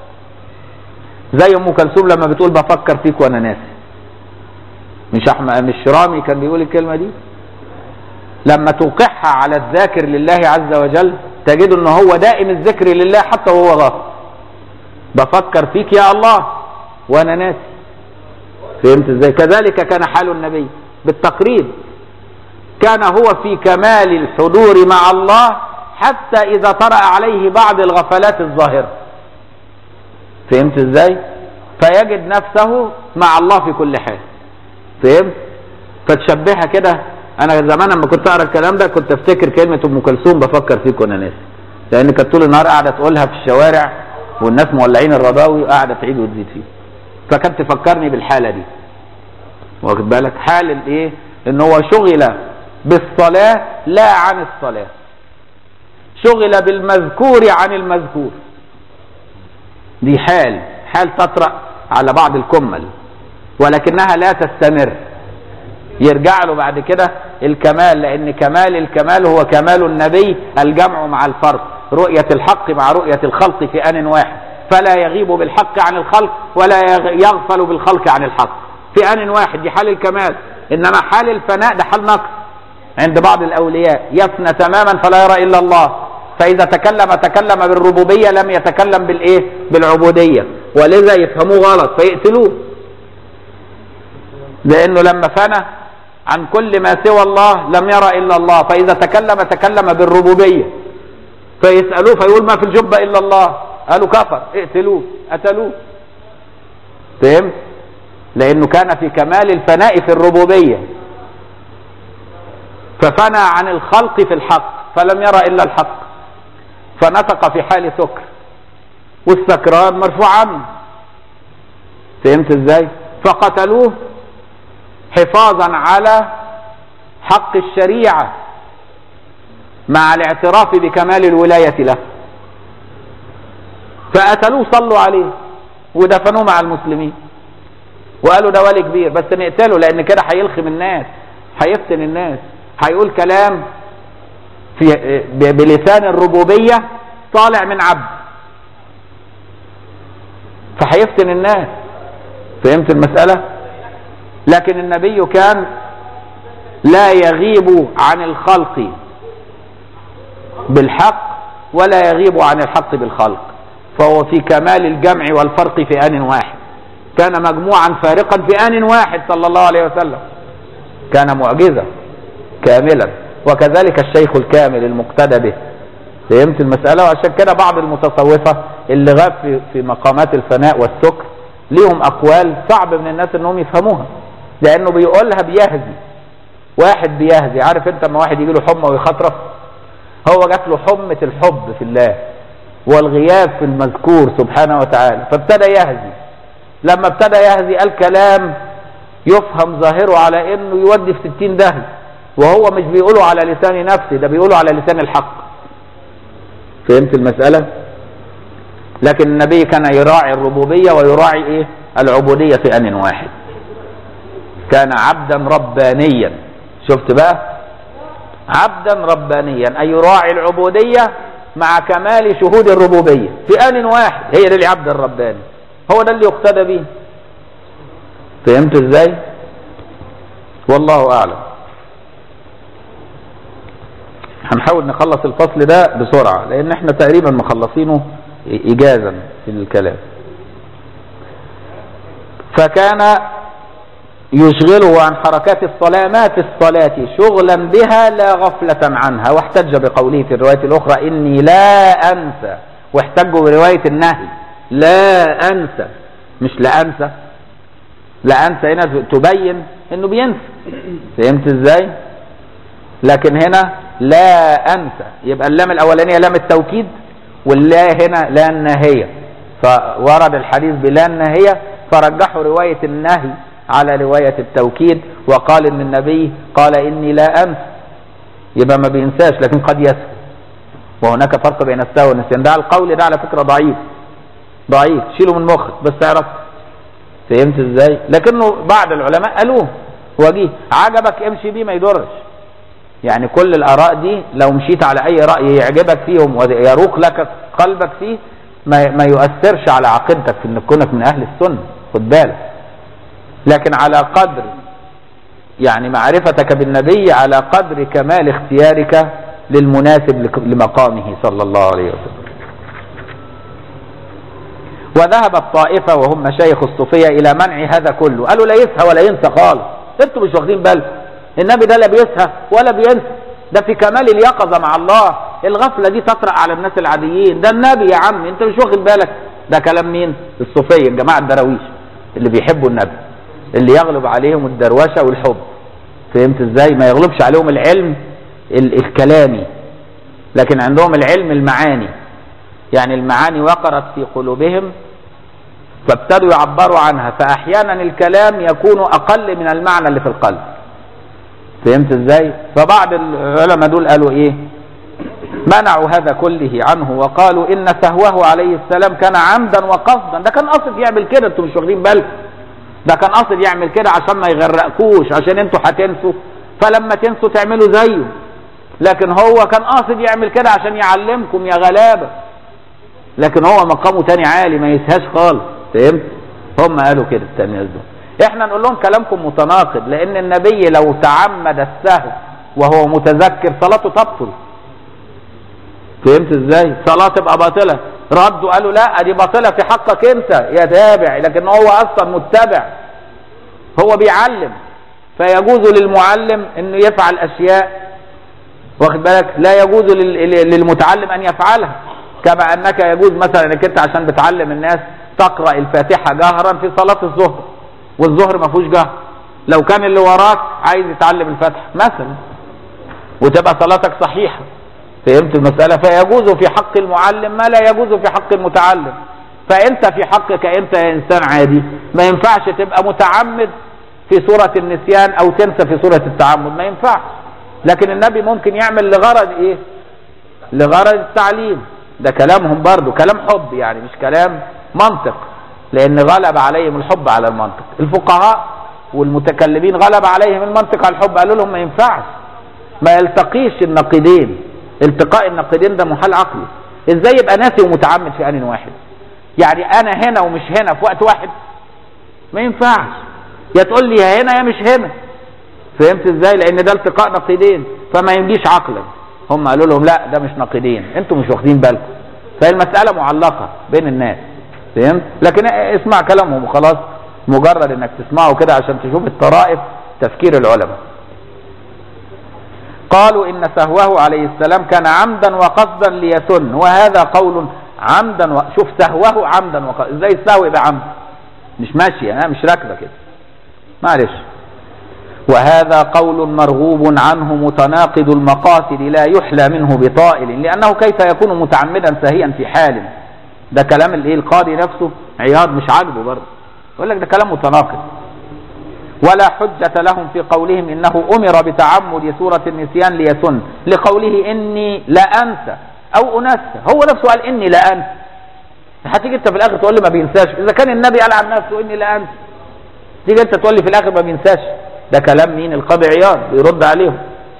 زي ام كلثوم لما بتقول بفكر فيك وانا ناسي مش احمد مش رامي كان بيقول الكلمه دي لما توقعها على الذاكر لله عز وجل تجد ان هو دائم الذكر لله حتى وهو غافل بفكر فيك يا الله وانا ناسي فهمت ازاي كذلك كان حال النبي بالتقريب كان هو في كمال الحضور مع الله حتى إذا طرأ عليه بعض الغفلات الظاهرة فهمت ازاي فيجد نفسه مع الله في كل حال فهمت فتشبهها كده انا زمان لما كنت اقرا الكلام ده كنت افتكر كلمه ام كلثوم بفكر فيك وانا ناسي لان كانت طول النهار قاعده تقولها في الشوارع والناس مولعين الرضاوي وقاعده تعيد وتزيد فيه فكانت تفكرني بالحاله دي واخد بالك حال الايه ان هو شغل بالصلاه لا عن الصلاه شغل بالمذكور عن المذكور دي حال حال تطرأ على بعض الكمل ولكنها لا تستمر يرجع له بعد كده الكمال لان كمال الكمال هو كمال النبي الجمع مع الفرق رؤية الحق مع رؤية الخلق في آن واحد فلا يغيب بالحق عن الخلق ولا يغ- يغفل بالخلق عن الحق في آن واحد دي حال الكمال إنما حال الفناء ده حال نقص عند بعض الأولياء يفنى تماما فلا يرى إلا الله فإذا تكلم تكلم بالربوبية لم يتكلم بالإيه بالعبودية ولذا يفهموه غلط فيقتلوه لأنه لما فنى عن كل ما سوى الله لم يرى إلا الله فإذا تكلم تكلم بالربوبية فيسألوه فيقول ما في الجبة إلا الله قالوا كفر اقتلوه قتلوه فهمت لأنه كان في كمال الفناء في الربوبية ففنى عن الخلق في الحق فلم يرى إلا الحق فنطق في حال سكر والسكران مرفوع عنه فهمت ازاي فقتلوه حفاظا على حق الشريعة مع الاعتراف بكمال الولاية له فقتلوه صلوا عليه ودفنوه مع المسلمين وقالوا ده ولي كبير بس نقتله لان كده هيلخم الناس هيفتن الناس هيقول كلام في ب- بلسان الربوبية طالع من عبد فهيفتن الناس فهمت المسألة لكن النبي كان لا يغيب عن الخلق بالحق ولا يغيب عن الحق بالخلق فهو في كمال الجمع والفرق في آن واحد كان مجموعا فارقا في آن واحد صلى الله عليه وسلم كان معجزة كاملا وكذلك الشيخ الكامل المقتدى به فهمت المسألة وعشان كده بعض المتصوفة اللي غاب في, في مقامات الفناء والسكر ليهم أقوال صعب من الناس انهم يفهموها لأنه بيقولها بيهزي واحد بيهزي عارف انت لما واحد يجي له حمى ويخطرف هو جات له حمة الحب في الله والغياب في المذكور سبحانه وتعالى فابتدى يهزي لما ابتدى يهزي قال كلام يفهم ظاهره على انه يودي في ستين دهن وهو مش بيقوله على لسان نفسه ده بيقوله على لسان الحق فهمت المسألة لكن النبي كان يراعي الربوبية ويراعي ايه العبودية في آن واحد كان عبدا ربانيا شفت بقى عبدا ربانيا أي يراعي العبودية مع كمال شهود الربوبية في آن واحد هي دي العبد الرباني هو ده اللي يقتدى به فهمت ازاي والله اعلم هنحاول نخلص الفصل ده بسرعة لان احنا تقريبا مخلصينه اجازا في الكلام فكان يشغله عن حركات الصلاة ما في الصلاة شغلا بها لا غفلة عنها واحتج بقوله في الرواية الأخرى إني لا أنسى واحتجوا برواية النهي لا أنسى مش لا أنسى لا أنسى هنا تبين إنه بينسى فهمت إزاي لكن هنا لا أنسى يبقى اللام الأولانية لام التوكيد واللا هنا لا الناهية فورد الحديث بلا الناهية فرجحوا رواية النهي على رواية التوكيد وقال ان النبي قال اني لا انسى يبقى ما بينساش لكن قد يسهو وهناك فرق بين السهو والنسيان ده القول ده على فكرة ضعيف ضعيف شيله من مخك بس تعرف فهمت ازاي لكنه بعض العلماء قالوه وجيه عجبك امشي بيه ما يضرش يعني كل الاراء دي لو مشيت على اي راي يعجبك فيهم ويروق لك قلبك فيه ما, ما يؤثرش على عقيدتك في ان كونك من اهل السنه خد بالك لكن على قدر يعني معرفتك بالنبي على قدر كمال اختيارك للمناسب لمقامه صلى الله عليه وسلم وذهبت طائفة وهم مشايخ الصوفية إلى منع هذا كله قالوا لا يسهى ولا ينسى خالص انتوا مش واخدين بالكم النبي ده لا بيسهى ولا بينسى ده في كمال اليقظة مع الله الغفلة دي تطرأ على الناس العاديين ده النبي يا عم انت مش واخد بالك ده كلام مين الصوفية الجماعة الدراويش اللي بيحبوا النبي اللي يغلب عليهم الدروشة والحب فهمت ازاي ما يغلبش عليهم العلم ال الكلامي لكن عندهم العلم المعاني يعني المعاني وقرت في قلوبهم فابتدوا يعبروا عنها فاحيانا الكلام يكون اقل من المعنى اللي في القلب فهمت ازاي فبعض العلماء دول قالوا ايه منعوا هذا كله عنه وقالوا ان سهوه عليه السلام كان عمدا وقصدا ده كان قصد يعمل كده انتوا مش واخدين بالكم ده كان قصد يعمل كده عشان ما يغرقكوش عشان انتوا هتنسوا فلما تنسوا تعملوا زيه لكن هو كان قاصد يعمل كده عشان يعلمكم يا غلابه لكن هو مقامه تاني عالي ما يسهاش خالص فهمت هم قالوا كده التلاميذ دول احنا نقول لهم كلامكم متناقض لان النبي لو تعمد السهو وهو متذكر صلاته تبطل فهمت ازاي صلاة تبقى باطلة ردوا قالوا لا دي باطلة في حقك انت يا تابع لكن هو اصلا متبع هو بيعلم فيجوز للمعلم انه يفعل اشياء واخد بالك لا يجوز لل- للمتعلم ان يفعلها كما انك يجوز مثلا انك انت عشان بتعلم الناس تقرا الفاتحه جهرا في صلاه الظهر والظهر ما فيهوش جهر لو كان اللي وراك عايز يتعلم الفاتحه مثلا وتبقى صلاتك صحيحه فهمت المساله فيجوز في حق المعلم ما لا يجوز في حق المتعلم فانت في حقك انت يا انسان عادي ما ينفعش تبقى متعمد في سوره النسيان او تنسى في سوره التعمد ما ينفعش لكن النبي ممكن يعمل لغرض ايه لغرض التعليم ده كلامهم برضو كلام حب يعني مش كلام منطق لان غلب عليهم الحب على المنطق الفقهاء والمتكلمين غلب عليهم المنطق على الحب قالوا لهم ما ينفعش ما يلتقيش النقيضين التقاء النقيضين ده محال عقلي ازاي يبقى ناسي ومتعمد في ان واحد يعني انا هنا ومش هنا في وقت واحد ما ينفعش يا تقول لي يا هنا يا مش هنا فهمت ازاي لان ده التقاء نقيضين فما يمجيش عقلا هم قالوا لهم لا ده مش نقيضين انتوا مش واخدين بالكم فالمساله معلقه بين الناس فهمت لكن اسمع كلامهم وخلاص مجرد انك تسمعه كده عشان تشوف الطرائف تفكير العلماء قالوا ان سهوه عليه السلام كان عمدا وقصدا ليسن وهذا قول عمدا و... شوف سهوه عمدا وقصدا ازاي السهو يبقى عمد مش ماشيه ها مش راكبه كده معلش وهذا قول مرغوب عنه متناقض المقاصد لا يحلى منه بطائل لانه كيف يكون متعمدا ساهيا في حال ده كلام الايه القاضي نفسه عياض مش عاجبه برضه يقول لك ده كلام متناقض ولا حجة لهم في قولهم إنه أمر بتعمد سورة النسيان ليسن لقوله إني لا أنسى أو أنسى هو نفسه قال إني لا أنسى هتيجي أنت في الآخر تقول لي ما بينساش إذا كان النبي قال عن نفسه إني لا أنسى تيجي أنت تقول لي في الآخر ما بينساش ده كلام مين القاضي عياض بيرد عليهم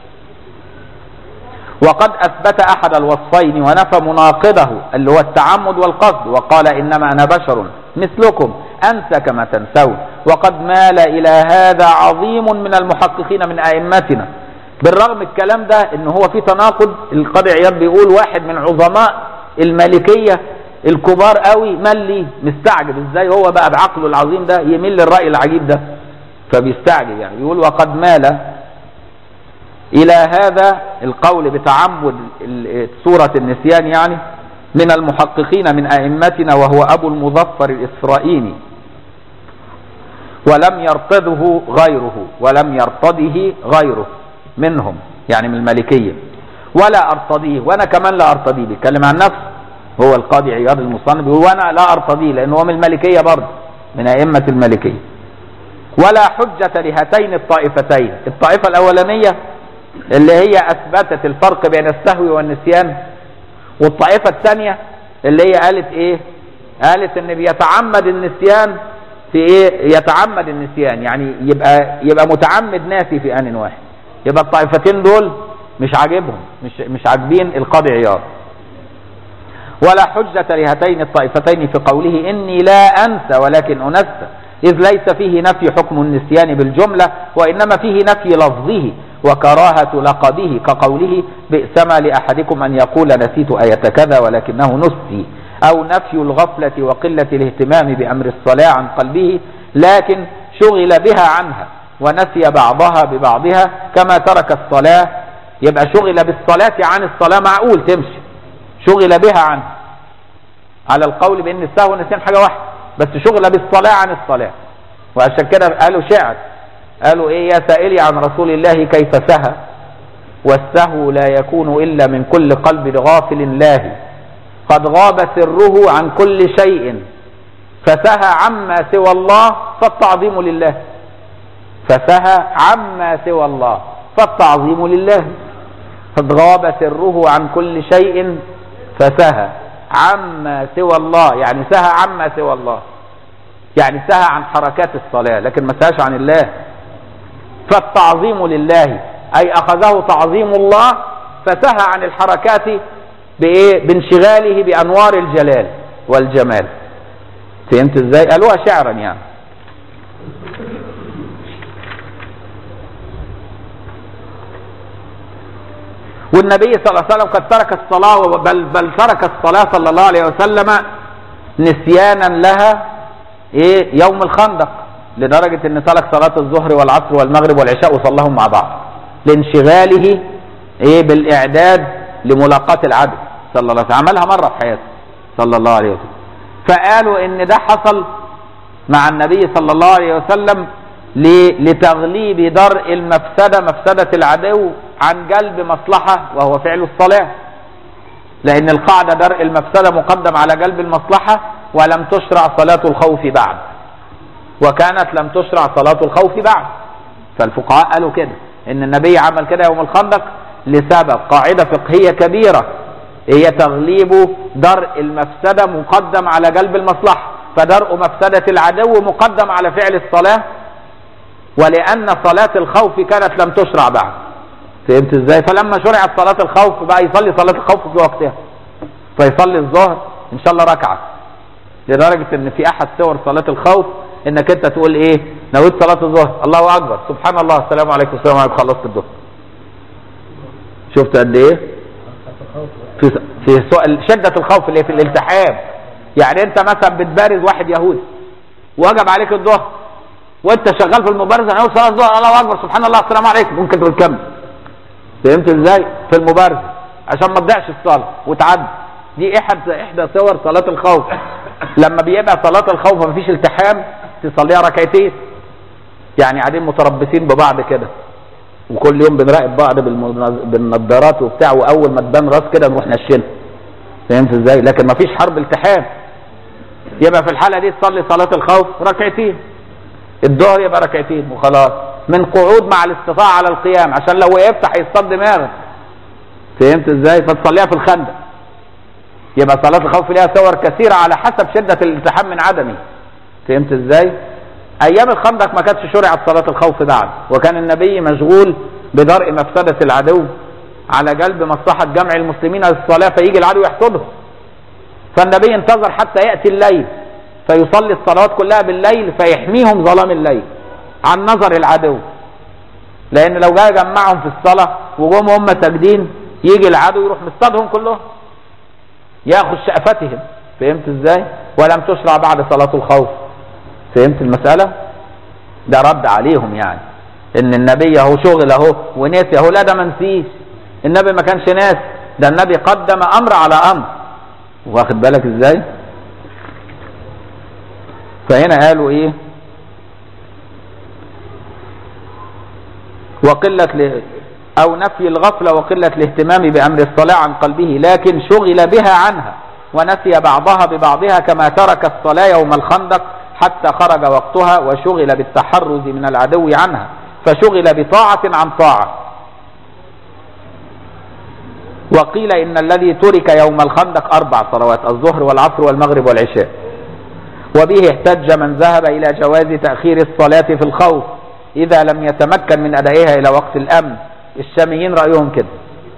وقد أثبت أحد الوصفين ونفى مناقضه اللي هو التعمد والقصد وقال إنما أنا بشر مثلكم أنسى كما تنسون وقد مال إلى هذا عظيم من المحققين من أئمتنا بالرغم الكلام ده ان هو في تناقض القاضي عياض بيقول واحد من عظماء المالكية الكبار قوي مال لي مستعجب ازاي هو بقى بعقله العظيم ده يميل للرأي العجيب ده فبيستعجب يعني يقول وقد مال إلى هذا القول بتعمد سورة النسيان يعني من المحققين من أئمتنا وهو أبو المظفر الإسرائيلي ولم يرتضه غيره ولم يرتضه غيره منهم يعني من المالكية ولا أرتضيه وأنا كمان لا أرتضيه بيتكلم عن نفسه هو القاضي عياض المصنف بيقول وأنا لا أرتضيه لأنه هو من المالكية برضه من أئمة المالكية ولا حجة لهاتين الطائفتين الطائفة الأولانية اللي هي أثبتت الفرق بين السهو والنسيان والطائفة الثانية اللي هي قالت إيه قالت إن بيتعمد النسيان في إيه يتعمد النسيان يعني يبقى يبقى متعمد ناسي في آن واحد يبقى الطائفتين دول مش عاجبهم مش مش عاجبين القاضي عياض ولا حجة لهاتين الطائفتين في قوله إني لا أنسى ولكن أنسى إذ ليس فيه نفي حكم النسيان بالجملة وإنما فيه نفي لفظه وكراهة لقبه كقوله بئسما لأحدكم أن يقول نسيت آية كذا ولكنه نسي أو نفي الغفلة وقلة الاهتمام بأمر الصلاة عن قلبه لكن شغل بها عنها ونسي بعضها ببعضها كما ترك الصلاة يبقى شغل بالصلاة عن الصلاة معقول تمشي شغل بها عنها على القول بأن السهو والنسيان حاجة واحدة بس شغل بالصلاة عن الصلاة وعشان كده قالوا شعر قالوا ايه يا سائلي عن رسول الله كيف سهى والسهو لا يكون الا من كل قلب غافل لاهي قد غاب سره عن كل شيء فسهى عما سوى الله فالتعظيم لله فسهى عما سوى الله فالتعظيم لله قد غاب سره عن كل شيء فسهى عما سوى الله يعني سهى عما سوى الله يعني سهى عن حركات الصلاة لكن ما سهاش عن الله فالتعظيم لله أي أخذه تعظيم الله فسهى عن الحركات بايه بانشغاله بانوار الجلال والجمال فهمت ازاي قالوها شعرا يعني والنبي صلى الله عليه وسلم قد ترك الصلاة بل, بل ترك الصلاة صلى الله عليه وسلم نسيانا لها ايه يوم الخندق لدرجة ان ترك صلاة الظهر والعصر والمغرب والعشاء وصلاهم مع بعض لانشغاله ايه بالاعداد لملاقاة العدو صلى الله عليه وسلم عملها مرة في حياته صلى الله عليه وسلم فقالوا ان ده حصل مع النبي صلى الله عليه وسلم لتغليب درء المفسدة مفسدة العدو عن جلب مصلحة وهو فعل الصلاة لأن القاعدة درء المفسدة مقدم على جلب المصلحة ولم تشرع صلاة الخوف بعد وكانت لم تشرع صلاة الخوف بعد فالفقهاء قالوا كده ان النبي عمل كده يوم الخندق لسبب قاعدة فقهية كبيرة هي تغليب درء المفسدة مقدم على جلب المصلحة فدرء مفسدة العدو مقدم على فعل الصلاة ولأن صلاة الخوف كانت لم تشرع بعد فهمت ازاي فلما شرعت صلاة الخوف بقى يصلي صلاة الخوف في وقتها فيصلي الظهر ان شاء الله ركعة لدرجة ان في احد صور صلاة الخوف انك انت تقول ايه نويت صلاة الظهر الله اكبر سبحان الله السلام عليكم السلام عليكم خلصت الظهر شفت قد ايه في في سؤال شدة الخوف اللي في الالتحام يعني انت مثلا بتبارز واحد يهودي وجب عليك الظهر وانت شغال في المبارزه انا صلاه الظهر الله اكبر سبحان الله السلام عليكم ممكن تقول كمل فهمت ازاي في المبارزه عشان ما تضيعش الصلاه وتعدي دي احد احدى صور صلاه الخوف لما بيبقى صلاه الخوف مفيش التحام تصليها ركعتين يعني قاعدين متربصين ببعض كده وكل يوم بنراقب بعض بالمنظ- بالنضارات وبتاع واول ما تبان راس كده نروح نشيلها فهمت ازاي لكن مفيش حرب التحام يبقى في الحاله دي تصلي صلاه الخوف ركعتين الظهر يبقى ركعتين وخلاص من قعود مع الاستطاعه على القيام عشان لو وقفت هيصطاد دماغك فهمت ازاي فتصليها في الخندق يبقى صلاه الخوف ليها صور كثيره على حسب شده الالتحام من عدمه فهمت ازاي ايام الخندق ما كانتش شرعت صلاه الخوف بعد وكان النبي مشغول بدرء مفسده العدو على جلب مصلحه جمع المسلمين للصلاه فيجي العدو يحصدهم فالنبي انتظر حتى ياتي الليل فيصلي الصلوات كلها بالليل فيحميهم ظلام الليل عن نظر العدو لان لو جاء جمعهم في الصلاه وجم هم ساجدين يجي العدو يروح مصطادهم كلهم ياخذ شأفتهم فهمت ازاي ولم تشرع بعد صلاه الخوف فهمت المساله ده رد عليهم يعني ان النبي اهو شغل اهو ونسي اهو لا ده ما نسيش النبي ما كانش ناس ده النبي قدم امر على امر واخد بالك ازاي فهنا قالوا ايه وقلة ل... او نفي الغفلة وقلة الاهتمام بامر الصلاة عن قلبه لكن شغل بها عنها ونسي بعضها ببعضها كما ترك الصلاة يوم الخندق حتى خرج وقتها وشغل بالتحرز من العدو عنها فشغل بطاعة عن طاعة وقيل ان الذي ترك يوم الخندق اربع صلوات الظهر والعصر والمغرب والعشاء وبه احتج من ذهب الى جواز تاخير الصلاه في الخوف اذا لم يتمكن من ادائها الى وقت الامن الشاميين رايهم كده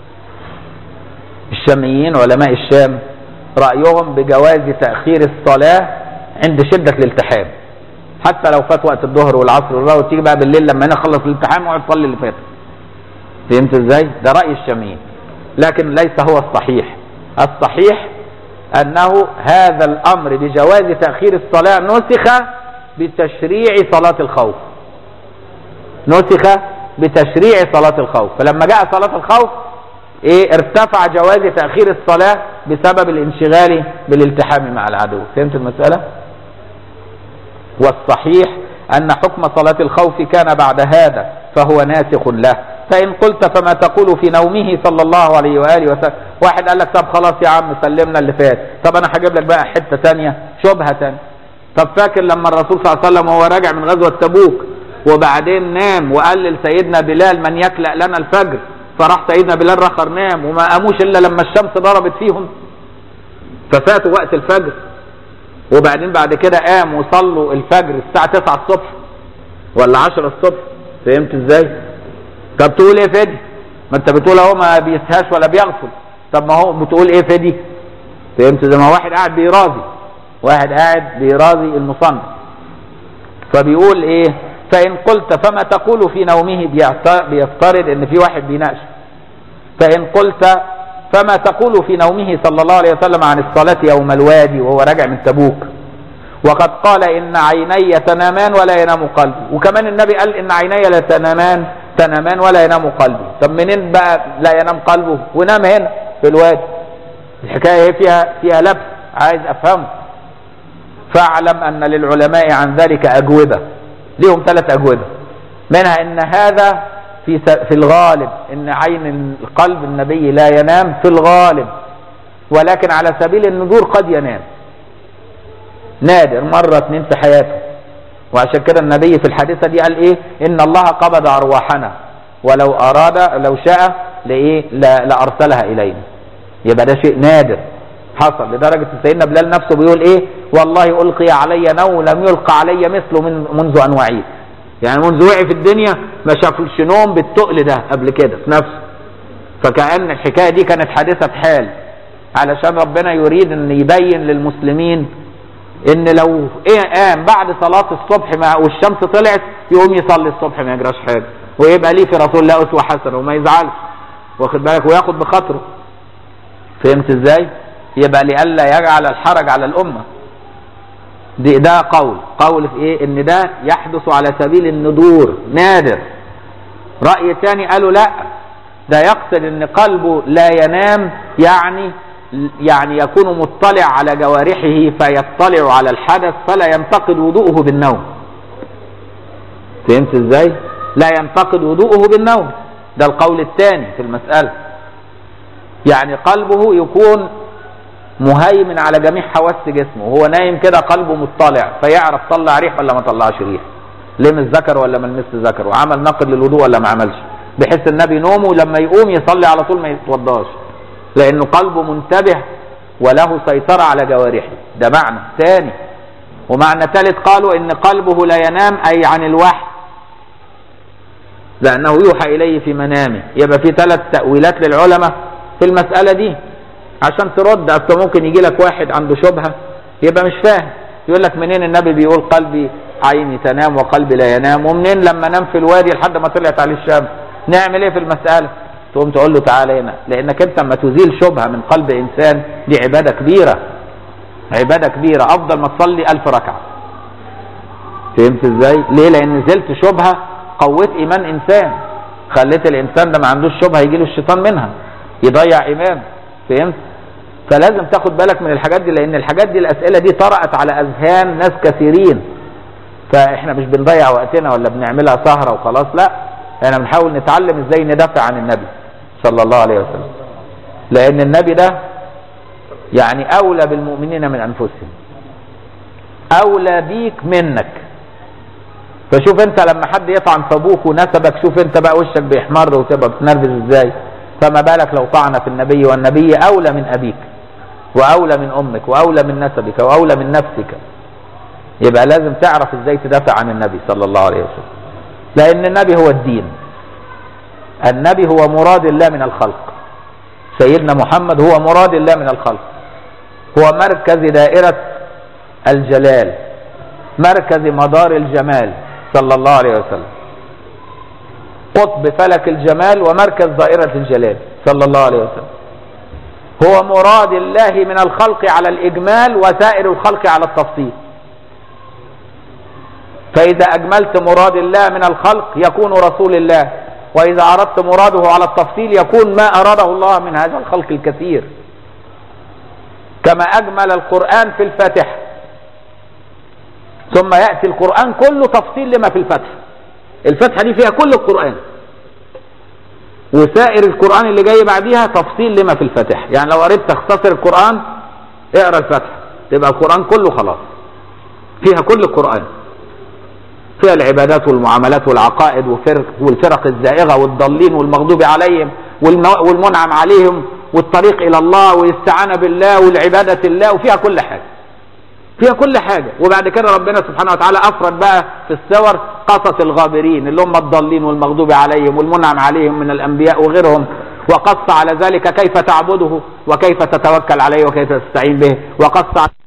الشاميين علماء الشام رايهم بجواز تاخير الصلاه عند شده الالتحام حتى لو فات وقت الظهر والعصر والظهر وتيجي بقى بالليل لما هنا خلص الالتحام وقعد تصلي اللي فات فهمت ازاي ده راي الشاميين لكن ليس هو الصحيح الصحيح انه هذا الامر بجواز تاخير الصلاه نسخ بتشريع صلاه الخوف نسخ بتشريع صلاه الخوف فلما جاء صلاه الخوف ايه ارتفع جواز تاخير الصلاه بسبب الانشغال بالالتحام مع العدو فهمت المساله والصحيح ان حكم صلاه الخوف كان بعد هذا فهو ناسخ له فإن قلت فما تقول في نومه صلى الله عليه وآله وسلم واحد قال لك طب خلاص يا عم سلمنا اللي فات طب أنا هجيب لك بقى حتة تانية شبهة تانية طب فاكر لما الرسول صلى الله عليه وسلم وهو راجع من غزوة تبوك وبعدين نام وقال لسيدنا بلال من يكلأ لنا الفجر فراح سيدنا بلال رخر نام وما قاموش إلا لما الشمس ضربت فيهم ففاتوا وقت الفجر وبعدين بعد كده قاموا وصلوا الفجر الساعة 9 الصبح ولا 10 الصبح فهمت ازاي؟ طب تقول ايه فدي ما انت بتقول اهو ما بيسهاش ولا بيغسل طب ما هو بتقول ايه في دي فهمت زي ما واحد قاعد بيرازي واحد قاعد بيرازي المصنف فبيقول ايه فان قلت فما تقول في نومه بيعت- بيفترض ان في واحد بيناقش فان قلت فما تقول في نومه صلى الله عليه وسلم عن الصلاة يوم الوادي وهو راجع من تبوك وقد قال إن عيني تنامان ولا ينام قلبي وكمان النبي قال إن عيني لا تنامان تنامان ولا ينام قلبي طب منين بقى لا ينام قلبه ونام هنا في الوادي الحكاية هي فيها فيها لبس عايز أفهمه فاعلم أن للعلماء عن ذلك أجوبة ليهم ثلاث أجوبة منها أن هذا في س- في الغالب أن عين القلب النبي لا ينام في الغالب ولكن على سبيل النذور قد ينام نادر مرة اتنين في حياته وعشان كده النبي في الحادثة دي قال ايه ان الله قبض ارواحنا ولو اراد لو شاء لايه لا- لارسلها الينا يبقى ده شيء نادر حصل لدرجة سيدنا بلال نفسه بيقول ايه والله القي علي نوم لم يلقى علي مثله من منذ ان وعيت يعني منذ وعي في الدنيا ما شافش نوم بالتقل ده قبل كده في نفسه فكأن الحكاية دي كانت حادثة حال علشان ربنا يريد ان يبين للمسلمين ان لو ايه قام بعد صلاة الصبح ما والشمس طلعت يقوم يصلي الصبح ما يجراش حاجة ويبقى ليه في رسول الله اسوة حسنة وما يزعلش واخد بالك وياخد بخاطره فهمت ازاي يبقى لئلا يجعل الحرج على الامة دي ده قول قول في ايه ان ده يحدث على سبيل الندور نادر رأي تاني قالوا لا ده يقصد ان قلبه لا ينام يعني يعني يكون مطلع على جوارحه فيطلع على الحدث فلا ينتقد وضوءه بالنوم فهمت ازاي لا ينتقد وضوءه بالنوم ده القول الثاني في المسألة يعني قلبه يكون مهيمن على جميع حواس جسمه وهو نايم كده قلبه مطلع فيعرف طلع ريح ولا ما طلعش ريح لمس ذكر ولا ما لمس ذكر وعمل نقد للوضوء ولا ما عملش بحيث النبي نومه لما يقوم يصلي على طول ما يتوضاش لانه قلبه منتبه وله سيطرة على جوارحه ده معنى ثاني ومعنى ثالث قالوا ان قلبه لا ينام اي عن الوحي لانه يوحى اليه في منامه يبقى في ثلاث تأويلات للعلماء في المسألة دي عشان ترد اصل ممكن يجي لك واحد عنده شبهة يبقى مش فاهم يقول لك منين النبي بيقول قلبي عيني تنام وقلبي لا ينام ومنين لما نام في الوادي لحد ما طلعت عليه الشمس نعمل ايه في المسألة تقوم تقول له تعالى هنا لانك انت لما تزيل شبهة من قلب انسان دي عبادة كبيرة عبادة كبيرة افضل ما تصلي الف ركعة فهمت ازاي ليه لان زلت شبهة قوت ايمان انسان خليت الانسان ده ما عندوش شبهة يجي له الشيطان منها يضيع ايمان فهمت فلازم تاخد بالك من الحاجات دي لان الحاجات دي الاسئلة دي طرأت على اذهان ناس كثيرين فاحنا مش بنضيع وقتنا ولا بنعملها سهرة وخلاص لا احنا بنحاول نتعلم ازاي ندافع عن النبي صلى الله عليه وسلم لان النبي ده يعني اولى بالمؤمنين من انفسهم اولى بيك منك فشوف انت لما حد يطعن في ابوك ونسبك شوف انت بقى وشك بيحمر وتبقى بتنرفز ازاي فما بالك لو طعن في النبي والنبي اولى من ابيك واولى من امك واولى من نسبك واولى من نفسك يبقى لازم تعرف ازاي تدافع عن النبي صلى الله عليه وسلم لان النبي هو الدين النبي هو مراد الله من الخلق سيدنا محمد هو مراد الله من الخلق هو مركز دائرة الجلال مركز مدار الجمال صلى الله عليه وسلم قطب فلك الجمال ومركز دائرة الجلال صلى الله عليه وسلم هو مراد الله من الخلق على الإجمال وسائر الخلق على التفصيل فإذا أجملت مراد الله من الخلق يكون رسول الله وإذا أردت مراده على التفصيل يكون ما أراده الله من هذا الخلق الكثير كما أجمل القرآن في الفاتحة ثم يأتي القرآن كله تفصيل لما في الفتح الفتحة دي فيها كل القرآن وسائر القرآن اللي جاي بعديها تفصيل لما في الفتح يعني لو أردت تختصر القرآن اقرأ الفتح تبقى القرآن كله خلاص فيها كل القرآن فيها العبادات والمعاملات والعقائد وفرق والفرق الزائغة والضالين والمغضوب عليهم والمنعم عليهم والطريق إلى الله والاستعانة بالله والعبادة الله وفيها كل حاجة فيها كل حاجة وبعد كده ربنا سبحانه وتعالى أفرد بقى في السور قصص الغابرين اللي هم الضالين والمغضوب عليهم والمنعم عليهم من الانبياء وغيرهم وقص على ذلك كيف تعبده وكيف تتوكل عليه وكيف تستعين به وقص على